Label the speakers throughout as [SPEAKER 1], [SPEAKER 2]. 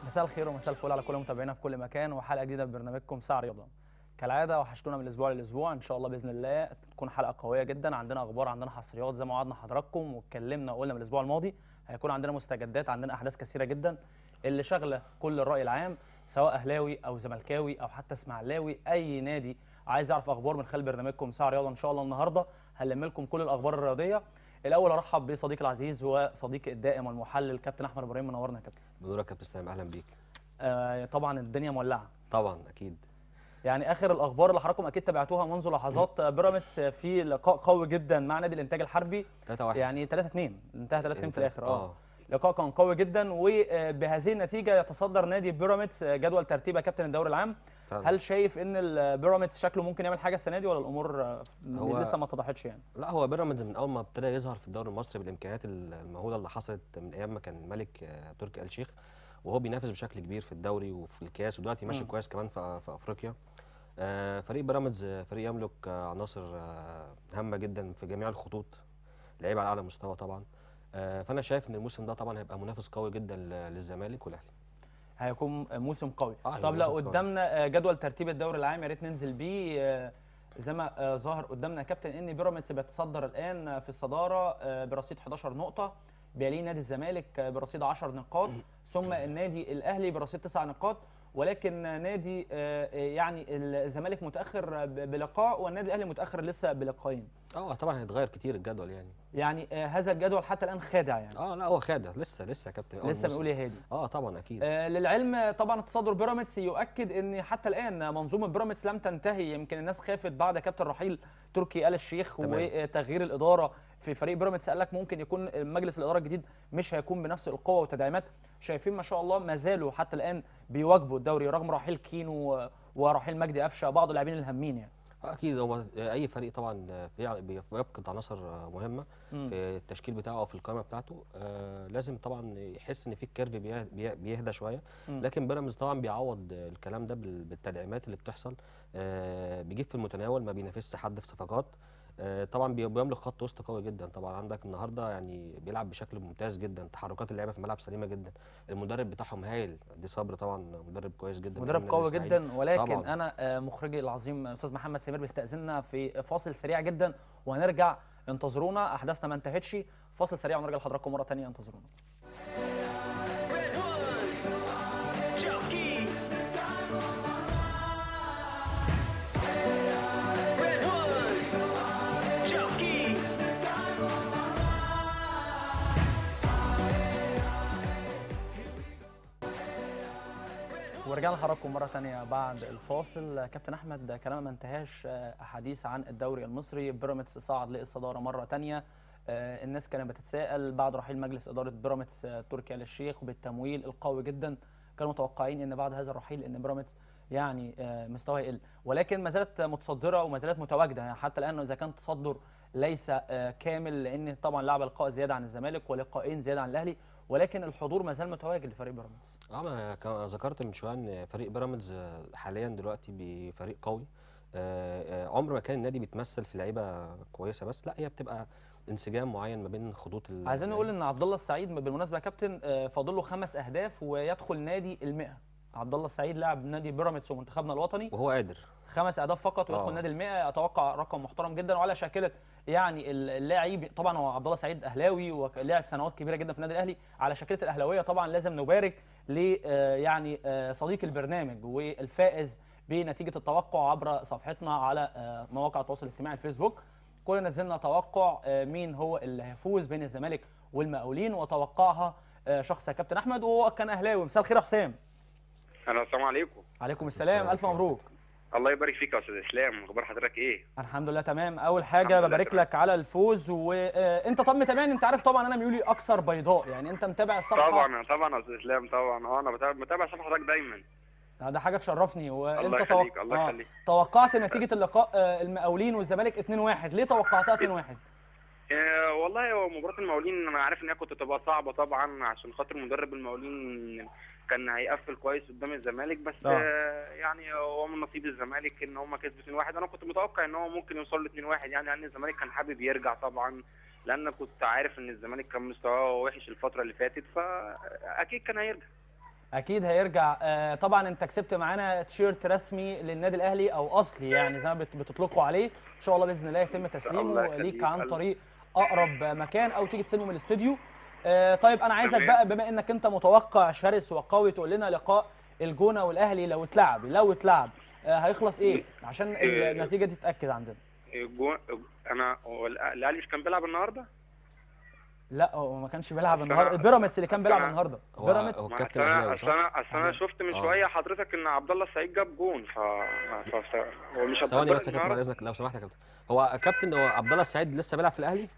[SPEAKER 1] مساء الخير ومساء الفل على كل متابعينا في كل مكان وحلقه جديده من برنامجكم ساعه رياضه كالعاده وحشتونا من الاسبوع للاسبوع ان شاء الله باذن الله تكون حلقه قويه جدا عندنا اخبار عندنا حصريات زي ما وعدنا حضراتكم واتكلمنا وقلنا من الاسبوع الماضي هيكون عندنا مستجدات عندنا احداث كثيره جدا اللي شاغله كل الراي العام سواء اهلاوي او زملكاوي او حتى اسماعيلاوي اي نادي عايز يعرف اخبار من خلال برنامجكم ساعه رياضه ان شاء الله النهارده هنلم لكم كل الاخبار الرياضيه الاول ارحب بصديقي العزيز وصديقي الدائم والمحلل كابتن احمد ابراهيم منورنا يا كابتن
[SPEAKER 2] بنورك يا كابتن سلام اهلا بيك
[SPEAKER 1] آه طبعا الدنيا مولعه
[SPEAKER 2] طبعا اكيد
[SPEAKER 1] يعني اخر الاخبار اللي حضراتكم اكيد تابعتوها منذ لحظات بيراميدز في لقاء قوي جدا مع نادي الانتاج الحربي
[SPEAKER 2] 3 1
[SPEAKER 1] يعني 3 2 انتهى 3 2 في الاخر اه
[SPEAKER 2] اه
[SPEAKER 1] لقاء كان قوي جدا وبهذه النتيجه يتصدر نادي بيراميدز جدول ترتيب يا كابتن الدوري العام
[SPEAKER 2] فعلا.
[SPEAKER 1] هل شايف ان البيراميدز شكله ممكن يعمل حاجه السنه دي ولا الامور آه،
[SPEAKER 2] هو-
[SPEAKER 1] لسه ما اتضحتش يعني
[SPEAKER 2] لا هو بيراميدز من اول ما ابتدى يظهر في الدوري المصري بالامكانيات المهوله اللي حصلت من ايام ما كان الملك آه، تركي آل الشيخ وهو بينافس بشكل كبير في الدوري وفي الكاس ودلوقتي ماشي
[SPEAKER 1] مم.
[SPEAKER 2] كويس كمان في, في افريقيا آه، فريق بيراميدز آه، فريق يملك آه، عناصر آه، هامه جدا في جميع الخطوط لعيبه على اعلى مستوى طبعا آه، فانا شايف ان الموسم ده طبعا هيبقى منافس قوي جدا ل- للزمالك والاهلي
[SPEAKER 1] هيكون موسم قوي
[SPEAKER 2] آه، هيبقى
[SPEAKER 1] طب لو
[SPEAKER 2] موسم قوي.
[SPEAKER 1] قدامنا آه، جدول ترتيب الدوري العام يا ريت ننزل بيه آه، زي ما آه، ظهر قدامنا يا كابتن ان بيراميدز بيتصدر الان آه، في الصداره آه، برصيد 11 نقطه بيليه نادي الزمالك آه، برصيد 10 نقاط ثم النادي الاهلي برصيد 9 نقاط ولكن آه، نادي آه، آه، يعني الزمالك متاخر ب- بلقاء والنادي الاهلي متاخر لسه بلقاءين
[SPEAKER 2] اه طبعا هيتغير كتير الجدول يعني
[SPEAKER 1] يعني آه، هذا الجدول حتى الان خادع يعني
[SPEAKER 2] اه لا هو خادع لسه لسه يا كابتن أول
[SPEAKER 1] لسه
[SPEAKER 2] موسم.
[SPEAKER 1] بنقول يا هادي
[SPEAKER 2] اه طبعا اكيد
[SPEAKER 1] آه، للعلم آه، طبعا تصدر بيراميدز يؤكد ان حتى الان منظومه بيراميدز لم تنتهي يمكن الناس خافت بعد كابتن رحيل تركي آل الشيخ
[SPEAKER 2] تمام.
[SPEAKER 1] وتغيير الاداره في فريق بيراميدز قال لك ممكن يكون مجلس الاداره الجديد مش هيكون بنفس القوه والتدعيمات شايفين ما شاء الله ما زالوا حتى الان بيواجبوا الدوري رغم رحيل كينو و- ورحيل مجدي قفشه بعض اللاعبين الهامين يعني
[SPEAKER 2] آه، اكيد هو اي فريق طبعا في- بيفقد عناصر مهمه
[SPEAKER 1] مم.
[SPEAKER 2] في التشكيل بتاعه او في القائمه بتاعته آه لازم طبعا يحس ان في الكيرف بيه- بيه- بيهدى شويه
[SPEAKER 1] مم.
[SPEAKER 2] لكن بيراميدز طبعا بيعوض الكلام ده بال- بالتدعيمات اللي بتحصل آه بيجيب في المتناول ما بينافسش حد في صفقات آه طبعا بي- بيملك خط وسط قوي جدا طبعا عندك النهارده يعني بيلعب بشكل ممتاز جدا تحركات اللعيبه في الملعب سليمه جدا المدرب بتاعهم هايل دي صبر طبعا مدرب كويس جدا
[SPEAKER 1] مدرب
[SPEAKER 2] من
[SPEAKER 1] قوي
[SPEAKER 2] النادي
[SPEAKER 1] جدا ولكن
[SPEAKER 2] طبعاً.
[SPEAKER 1] انا آه، مخرجي العظيم استاذ محمد سمير بيستاذننا في فاصل سريع جدا وهنرجع انتظرونا احداثنا ما انتهتش فاصل سريع ونرجع لحضراتكم مره ثانيه انتظرونا
[SPEAKER 3] Red one. Jockey. Red one. Jockey.
[SPEAKER 1] ورجعنا لحضراتكم مره ثانيه بعد الفاصل كابتن احمد كلام ما انتهاش آه، احاديث عن الدوري المصري بيراميدز صعد للصداره مره ثانيه الناس كانت بتتساءل بعد رحيل مجلس اداره بيراميدز آه، تركي آل الشيخ وبالتمويل القوي جدا كانوا متوقعين ان بعد هذا الرحيل ان بيراميدز يعني آه، مستواه يقل ولكن ما زالت متصدره وما زالت متواجده يعني حتى الان اذا كان تصدر ليس آه، كامل لان طبعا لعب لقاء زياده عن الزمالك ولقاءين زياده عن الاهلي ولكن الحضور ما زال متواجد لفريق بيراميدز
[SPEAKER 2] اه ما أنا كا- ذكرت من شويه ان فريق بيراميدز آه، حاليا دلوقتي بفريق قوي آه، آه، عمر ما كان النادي بيتمثل في لعيبه كويسه بس لا هي بتبقى انسجام معين ما بين خطوط ال-
[SPEAKER 1] عايزين نقول ان عبد الله السعيد بالمناسبه يا كابتن آه، فاضل له خمس اهداف ويدخل نادي ال100 عبد الله السعيد لاعب نادي بيراميدز ومنتخبنا الوطني
[SPEAKER 2] وهو قادر
[SPEAKER 1] خمس اهداف فقط ويدخل
[SPEAKER 2] آه.
[SPEAKER 1] نادي ال100 اتوقع رقم محترم جدا وعلى شاكله يعني ال- اللاعب طبعا هو عبد الله السعيد اهلاوي ولعب سنوات كبيره جدا في النادي الاهلي على شاكله الاهلاويه طبعا لازم نبارك ل آه، يعني آه، صديق البرنامج والفائز بنتيجه التوقع عبر صفحتنا على آه، مواقع التواصل الاجتماعي الفيسبوك كلنا نزلنا توقع آه، مين هو اللي هيفوز بين الزمالك والمقاولين وتوقعها آه، شخص يا كابتن احمد وهو كان اهلاوي مساء الخير يا حسام
[SPEAKER 4] اهلا السلام عليكم
[SPEAKER 1] عليكم السلام الف
[SPEAKER 2] السلام.
[SPEAKER 1] مبروك
[SPEAKER 4] الله يبارك فيك يا استاذ اسلام اخبار حضرتك ايه
[SPEAKER 1] الحمد لله تمام اول حاجه
[SPEAKER 4] الحمد لله
[SPEAKER 1] ببارك
[SPEAKER 4] تمام.
[SPEAKER 1] لك على الفوز وانت طب متابعني انت عارف طبعا انا ميولي اكثر بيضاء يعني انت متابع الصفحه
[SPEAKER 4] طبعا طبعا يا استاذ اسلام طبعا اه انا بتابع متابع صفحه حضرتك دايما
[SPEAKER 1] ده حاجه تشرفني وانت
[SPEAKER 4] الله
[SPEAKER 1] توق-
[SPEAKER 4] يخليك الله
[SPEAKER 1] آه،
[SPEAKER 4] يخليك
[SPEAKER 1] توقعت نتيجه اللقاء آه، المقاولين والزمالك 2-1 ليه توقعتها 2-1
[SPEAKER 4] آه والله هو مباراه المقاولين انا عارف ان هي كنت تبقى صعبه طبعا عشان خاطر مدرب المقاولين كان هيقفل كويس قدام الزمالك بس
[SPEAKER 1] آه.
[SPEAKER 4] آه يعني هو من نصيب الزمالك ان هم كسبوا 2-1 انا كنت متوقع ان هو ممكن يوصل ل 2-1 يعني لان الزمالك كان حابب يرجع طبعا لان كنت عارف ان الزمالك كان مستواه وحش الفتره اللي فاتت فاكيد كان هيرجع
[SPEAKER 1] اكيد هيرجع آه، طبعا انت كسبت معانا تيشيرت رسمي للنادي الاهلي او اصلي يعني زي ما بت- بتطلقوا عليه ان شاء الله باذن الله يتم
[SPEAKER 4] الله
[SPEAKER 1] تسليمه
[SPEAKER 4] يخليك.
[SPEAKER 1] ليك عن
[SPEAKER 4] الله.
[SPEAKER 1] طريق اقرب مكان او تيجي تسلمه من الاستوديو آه، طيب انا عايزك
[SPEAKER 4] تمام.
[SPEAKER 1] بقى بما انك انت متوقع شرس وقوي تقول لنا لقاء الجونه والاهلي لو اتلعب لو اتلعب آه، هيخلص ايه عشان
[SPEAKER 4] إيه.
[SPEAKER 1] النتيجه دي تتاكد عندنا
[SPEAKER 4] الجو... انا هو الأ- الاهلي مش كان بيلعب النهارده؟
[SPEAKER 1] لا هو ما كانش بيلعب
[SPEAKER 4] أصل
[SPEAKER 1] النهارده
[SPEAKER 4] أنا-
[SPEAKER 1] البيراميدز اللي كان
[SPEAKER 4] أصل
[SPEAKER 1] بيلعب
[SPEAKER 4] أنا-
[SPEAKER 1] النهارده
[SPEAKER 2] هو
[SPEAKER 1] بيراميدز
[SPEAKER 2] هو
[SPEAKER 4] ما
[SPEAKER 2] الكابتن
[SPEAKER 4] أصل انا
[SPEAKER 2] اهلاوي
[SPEAKER 4] اصل
[SPEAKER 2] صح؟
[SPEAKER 4] انا اصل انا
[SPEAKER 1] أهلاوي.
[SPEAKER 4] شفت من
[SPEAKER 2] آه.
[SPEAKER 4] شويه حضرتك ان عبد الله السعيد جاب جون ف, ف... ف... هو مش
[SPEAKER 2] ثواني
[SPEAKER 4] هتقدر
[SPEAKER 2] بس يا كابتن بعد
[SPEAKER 4] النهاردة؟
[SPEAKER 2] اذنك لو سمحت يا كابتن هو كابتن هو عبد الله السعيد لسه بيلعب في الاهلي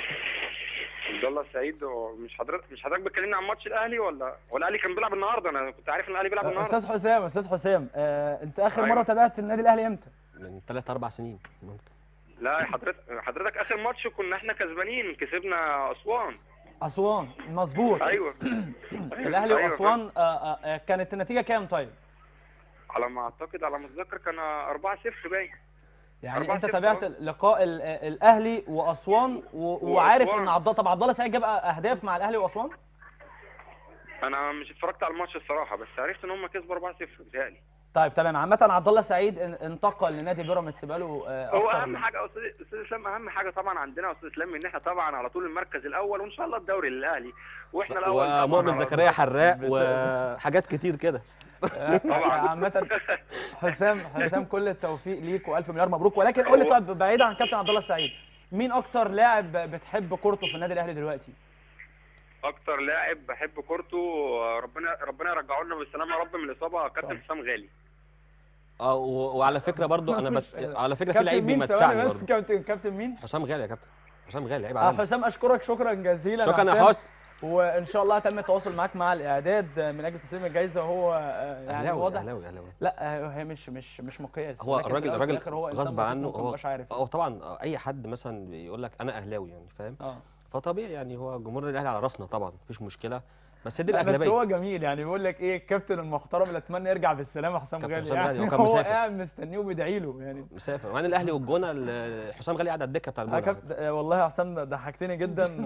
[SPEAKER 4] عبد الله السعيد هو مش حضرتك مش حضرتك بتكلمني عن ماتش الاهلي ولا ولا الاهلي كان بيلعب النهارده انا كنت عارف ان الاهلي بيلعب النهارده
[SPEAKER 1] استاذ حسام استاذ حسام آه، انت اخر
[SPEAKER 4] أيوة.
[SPEAKER 1] مره تابعت النادي الاهلي امتى
[SPEAKER 2] من ثلاث اربع سنين ممكن
[SPEAKER 4] لا حضرتك حضرتك اخر ماتش كنا احنا كسبانين كسبنا اسوان
[SPEAKER 1] اسوان مظبوط
[SPEAKER 4] ايوه
[SPEAKER 1] الاهلي
[SPEAKER 4] أيوة،
[SPEAKER 1] واسوان آه، آه، آه، كانت النتيجه كام طيب
[SPEAKER 4] على ما اعتقد على ما اتذكر كان 4 0 باين
[SPEAKER 1] يعني
[SPEAKER 4] أربعة
[SPEAKER 1] انت
[SPEAKER 4] صفر،
[SPEAKER 1] تابعت
[SPEAKER 4] آه.
[SPEAKER 1] لقاء ال- آه، الاهلي واسوان و- وعارف
[SPEAKER 4] وأسوان.
[SPEAKER 1] ان عبد الله طب عبد الله سعيد جاب اهداف مع الاهلي واسوان
[SPEAKER 4] انا مش اتفرجت على الماتش الصراحه بس عرفت ان هم كسبوا 4 0 بيتهيألي
[SPEAKER 1] طيب تمام عامه عبد الله سعيد ان- انتقل لنادي بيراميدز بقاله آه،
[SPEAKER 4] هو
[SPEAKER 1] اكتر
[SPEAKER 4] اهم
[SPEAKER 1] من
[SPEAKER 4] حاجه يا استاذ استاذ اسلام اهم حاجه طبعا عندنا يا استاذ اسلام ان احنا طبعا على طول المركز الاول وان شاء الله الدوري للاهلي واحنا الاول طبعاً
[SPEAKER 2] ومؤمن
[SPEAKER 4] على
[SPEAKER 2] زكريا حراق
[SPEAKER 1] بت-
[SPEAKER 2] وحاجات كتير كده
[SPEAKER 4] طبعاً.
[SPEAKER 1] عامه حسام حسام كل التوفيق ليك والف مليار مبروك ولكن قول لي طيب بعيد عن كابتن عبد الله سعيد مين اكتر لاعب بتحب كورته في النادي الاهلي دلوقتي
[SPEAKER 4] اكتر لاعب بحب كورته ربنا ربنا يرجعه لنا بالسلامه يا رب من الاصابه كابتن حسام غالي
[SPEAKER 2] اه و- وعلى فكره برضو انا بت...
[SPEAKER 1] مش-
[SPEAKER 2] على فكره في
[SPEAKER 1] كابتن
[SPEAKER 2] لعيب
[SPEAKER 1] مين ثواني
[SPEAKER 2] بيمتعني
[SPEAKER 1] بس
[SPEAKER 2] برضو
[SPEAKER 1] كابتن كابتن مين
[SPEAKER 2] حسام غالي يا كابتن حسام غالي عيب
[SPEAKER 1] اه
[SPEAKER 2] عليك
[SPEAKER 1] حسام اشكرك شكرا جزيلا
[SPEAKER 2] شكرا
[SPEAKER 1] حسام.
[SPEAKER 2] يا حس
[SPEAKER 1] وان شاء الله تم التواصل معاك مع الاعداد من اجل تسليم الجائزه وهو آه، يعني
[SPEAKER 2] اهلاوي
[SPEAKER 1] واضح
[SPEAKER 2] اهلاوي اهلاوي
[SPEAKER 1] لا آه، هي مش مش مش مقياس
[SPEAKER 2] هو
[SPEAKER 1] لكن في
[SPEAKER 2] الراجل
[SPEAKER 1] الأول وفي
[SPEAKER 2] الراجل
[SPEAKER 1] الآخر هو إنسان
[SPEAKER 2] غصب
[SPEAKER 1] بسيط
[SPEAKER 2] عنه
[SPEAKER 1] ممكن
[SPEAKER 2] هو
[SPEAKER 1] مبقاش عارف
[SPEAKER 2] هو طبعا اي حد مثلا بيقول لك انا اهلاوي يعني فاهم
[SPEAKER 1] اه
[SPEAKER 2] فطبيعي يعني هو جمهور الاهلي على راسنا طبعا مفيش مشكله بس دي
[SPEAKER 1] لا، بس
[SPEAKER 2] الاغلبيه
[SPEAKER 1] هو جميل يعني بيقول لك ايه الكابتن المحترم اللي اتمنى يرجع بالسلامه حسام
[SPEAKER 2] كابتن
[SPEAKER 1] غالي
[SPEAKER 2] حسام غالي،
[SPEAKER 1] يعني
[SPEAKER 2] هو كان
[SPEAKER 1] هو
[SPEAKER 2] مسافر.
[SPEAKER 1] قاعد مستنيه وبيدعي له يعني
[SPEAKER 2] مسافر وانا الاهلي والجونه ال- حسام غالي قاعد على الدكه بتاع
[SPEAKER 1] آه
[SPEAKER 2] الملعب
[SPEAKER 1] كابتن آه، والله يا حسام ضحكتني جدا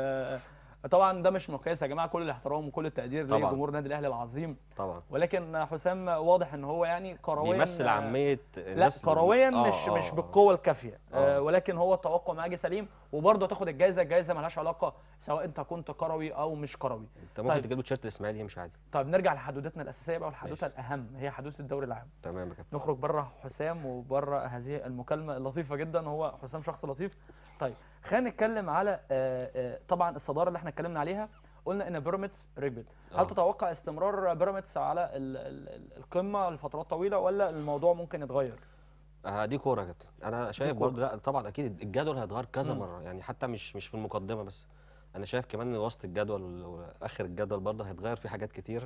[SPEAKER 1] وطبعا ده مش مقياس يا جماعه كل الاحترام وكل التقدير
[SPEAKER 2] طبعاً.
[SPEAKER 1] لجمهور النادي الاهلي العظيم
[SPEAKER 2] طبعا
[SPEAKER 1] ولكن حسام واضح ان هو يعني كرويا
[SPEAKER 2] بيمثل
[SPEAKER 1] آه،
[SPEAKER 2] عاميه
[SPEAKER 1] لا
[SPEAKER 2] الناس
[SPEAKER 1] كرويا
[SPEAKER 2] آه،
[SPEAKER 1] مش
[SPEAKER 2] آه،
[SPEAKER 1] مش
[SPEAKER 2] آه.
[SPEAKER 1] بالقوه الكافيه
[SPEAKER 2] آه.
[SPEAKER 1] آه ولكن هو التوقع معاه جه سليم وبرضه تاخد الجائزه الجائزه ملهاش علاقه سواء انت كنت كروي او مش كروي
[SPEAKER 2] انت ممكن
[SPEAKER 1] طيب.
[SPEAKER 2] تجيب له تيشيرت الاسماعيلي يمشي عادي
[SPEAKER 1] طيب نرجع لحدوتتنا الاساسيه بقى والحدوته الاهم هي حدوته الدوري العام
[SPEAKER 2] تمام يا كابتن
[SPEAKER 1] نخرج بره حسام وبره هذه المكالمه اللطيفه جدا هو حسام شخص لطيف طيب خلينا نتكلم على آه، آه، طبعا الصداره اللي احنا اتكلمنا عليها قلنا ان بيراميدز ركبت هل
[SPEAKER 2] آه.
[SPEAKER 1] تتوقع استمرار بيراميدز على ال- ال- ال- القمه لفترات طويله ولا الموضوع ممكن يتغير
[SPEAKER 2] آه دي كوره يا كابتن انا شايف
[SPEAKER 1] كورة.
[SPEAKER 2] برضه لا طبعا اكيد الجدول هيتغير كذا
[SPEAKER 1] مم.
[SPEAKER 2] مره يعني حتى مش مش في المقدمه بس انا شايف كمان ان وسط الجدول وال- واخر الجدول برضه هيتغير في حاجات كتير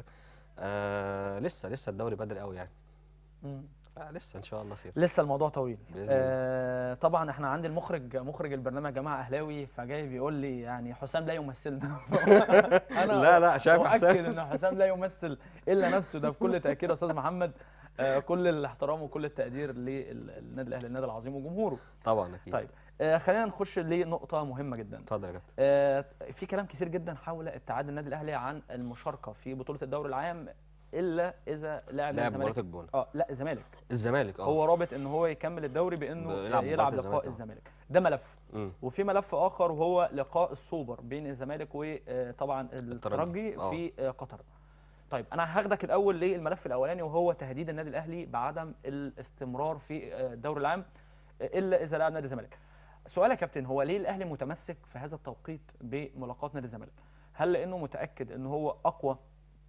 [SPEAKER 2] آه لسه لسه الدوري بدري قوي يعني
[SPEAKER 1] مم.
[SPEAKER 2] آه لسه ان شاء الله خير
[SPEAKER 1] لسه الموضوع طويل
[SPEAKER 2] بإذن الله.
[SPEAKER 1] آه طبعا احنا عندي المخرج مخرج البرنامج يا جماعه اهلاوي فجاي بيقول لي يعني حسام لا يمثلنا انا
[SPEAKER 2] لا، لا، شايف
[SPEAKER 1] اؤكد
[SPEAKER 2] حسام.
[SPEAKER 1] ان حسام لا يمثل الا نفسه ده بكل تاكيد يا استاذ محمد آه كل الاحترام وكل التقدير للنادي الاهلي النادي العظيم وجمهوره
[SPEAKER 2] طبعا اكيد
[SPEAKER 1] طيب آه خلينا نخش لنقطه مهمه جدا
[SPEAKER 2] اتفضل يا كابتن
[SPEAKER 1] آه في كلام كتير جدا حول ابتعاد النادي الاهلي عن المشاركه في بطوله الدوري العام الا اذا لاعب من
[SPEAKER 2] لاعب مباراه
[SPEAKER 1] الزمالك
[SPEAKER 2] الجونه
[SPEAKER 1] اه لا الزمالك
[SPEAKER 2] الزمالك اه
[SPEAKER 1] هو رابط ان هو يكمل الدوري بانه
[SPEAKER 2] بيلعب
[SPEAKER 1] يلعب,
[SPEAKER 2] مباراة
[SPEAKER 1] لقاء
[SPEAKER 2] الزمالك، آه.
[SPEAKER 1] الزمالك ده ملف
[SPEAKER 2] مم.
[SPEAKER 1] وفي ملف اخر وهو لقاء السوبر بين الزمالك وطبعا الترجي
[SPEAKER 2] آه.
[SPEAKER 1] في آه، قطر طيب انا هاخدك الاول للملف الاولاني وهو تهديد النادي الاهلي بعدم الاستمرار في آه، الدوري العام آه، الا اذا لعب نادي الزمالك سؤال يا كابتن هو ليه الاهلي متمسك في هذا التوقيت بملاقات نادي الزمالك هل لانه متاكد ان هو اقوى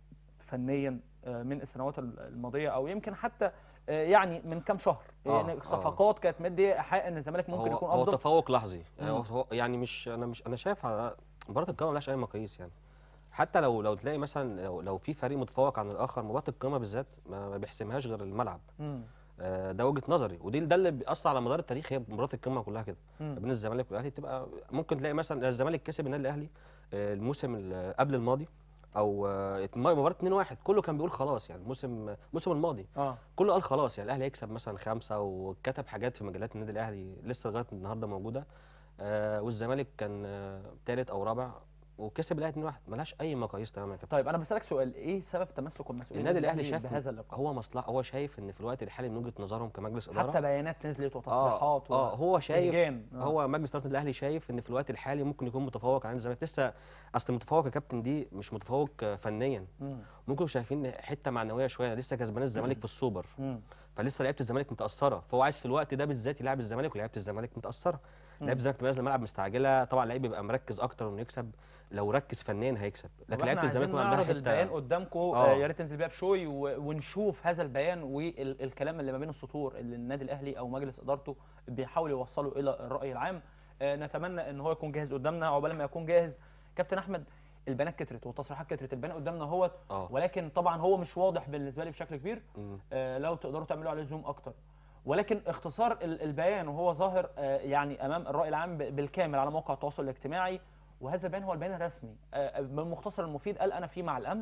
[SPEAKER 1] فنيا آه، من السنوات الماضيه او يمكن حتى آه، يعني من كام شهر
[SPEAKER 2] آه،
[SPEAKER 1] يعني
[SPEAKER 2] آه.
[SPEAKER 1] صفقات كانت مديه ايحاء ان الزمالك ممكن
[SPEAKER 2] هو
[SPEAKER 1] يكون
[SPEAKER 2] هو
[SPEAKER 1] افضل
[SPEAKER 2] تفوق لحظي يعني
[SPEAKER 1] مم.
[SPEAKER 2] هو يعني مش انا مش انا شايف على مباراه القمه ملهاش اي مقاييس يعني حتى لو لو تلاقي مثلا لو, لو في فريق متفوق عن الاخر مباراه القمه بالذات ما, ما بيحسمهاش غير الملعب
[SPEAKER 1] مم.
[SPEAKER 2] آه، ده وجهه نظري ودي ده اللي بيأثر على مدار التاريخ هي مباراه القمه كلها كده
[SPEAKER 1] مم.
[SPEAKER 2] بين الزمالك والاهلي تبقى ممكن تلاقي مثلا الزمالك كسب النادي الاهلي آه، الموسم ال- قبل الماضي او آه، مباراه 2-1 كله كان بيقول خلاص يعني الموسم الموسم الماضي
[SPEAKER 1] اه
[SPEAKER 2] كله قال خلاص يعني الاهلي هيكسب مثلا خمسه وكتب حاجات في مجلات النادي الاهلي لسه لغايه النهارده موجوده آه والزمالك كان ثالث او رابع وكسب الاهلي 2-1 ملهاش اي مقاييس تماما يا كابتن
[SPEAKER 1] طيب انا بسالك سؤال ايه سبب تمسك المسؤولين
[SPEAKER 2] النادي الاهلي شايف
[SPEAKER 1] بهذا اللقاء
[SPEAKER 2] هو مصلحه هو شايف ان في الوقت الحالي من وجهه نظرهم كمجلس اداره
[SPEAKER 1] حتى بيانات نزلت
[SPEAKER 2] اه
[SPEAKER 1] وتصريحات
[SPEAKER 2] اه هو شايف
[SPEAKER 1] واستهجان. آه.
[SPEAKER 2] هو مجلس اداره النادي الاهلي شايف ان في الوقت الحالي ممكن يكون متفوق عن الزمالك لسه اصل متفوق يا كابتن دي مش متفوق آه، فنيا
[SPEAKER 1] مم.
[SPEAKER 2] ممكن يكونوا شايفين حته معنويه شويه لسه كسبان الزمالك في السوبر
[SPEAKER 1] مم.
[SPEAKER 2] فلسه لعيبه الزمالك متاثره فهو عايز في الوقت ده بالذات يلعب الزمالك ولعيبه الزمالك متاثره لعيبه الزمالك بتبقى نازله الملعب مستعجله طبعا اللعيب بيبقى مركز اكتر انه يكسب لو ركز فنيا هيكسب
[SPEAKER 1] طب
[SPEAKER 2] لكن
[SPEAKER 1] احنا
[SPEAKER 2] لعيبه
[SPEAKER 1] عايزين
[SPEAKER 2] الزمالك عندها
[SPEAKER 1] نعرض البيان
[SPEAKER 2] حته
[SPEAKER 1] قدامكم
[SPEAKER 2] آه.
[SPEAKER 1] يا ريت تنزل بيها بشوي و- ونشوف هذا البيان والكلام اللي ما بين السطور اللي النادي الاهلي او مجلس ادارته بيحاول يوصله الى الراي العام آه، نتمنى ان هو يكون جاهز قدامنا عقبال ما يكون جاهز كابتن احمد البيانات كترت والتصريحات كترت البيان قدامنا اهوت
[SPEAKER 2] اه
[SPEAKER 1] ولكن طبعا هو مش واضح بالنسبه لي بشكل كبير
[SPEAKER 2] مم.
[SPEAKER 1] آه، لو تقدروا تعملوا عليه زوم اكتر ولكن اختصار ال- البيان وهو ظاهر آه، يعني امام الراي العام ب- بالكامل على موقع التواصل الاجتماعي وهذا البيان هو البيان الرسمي آه، بالمختصر المفيد قال انا في مع الامن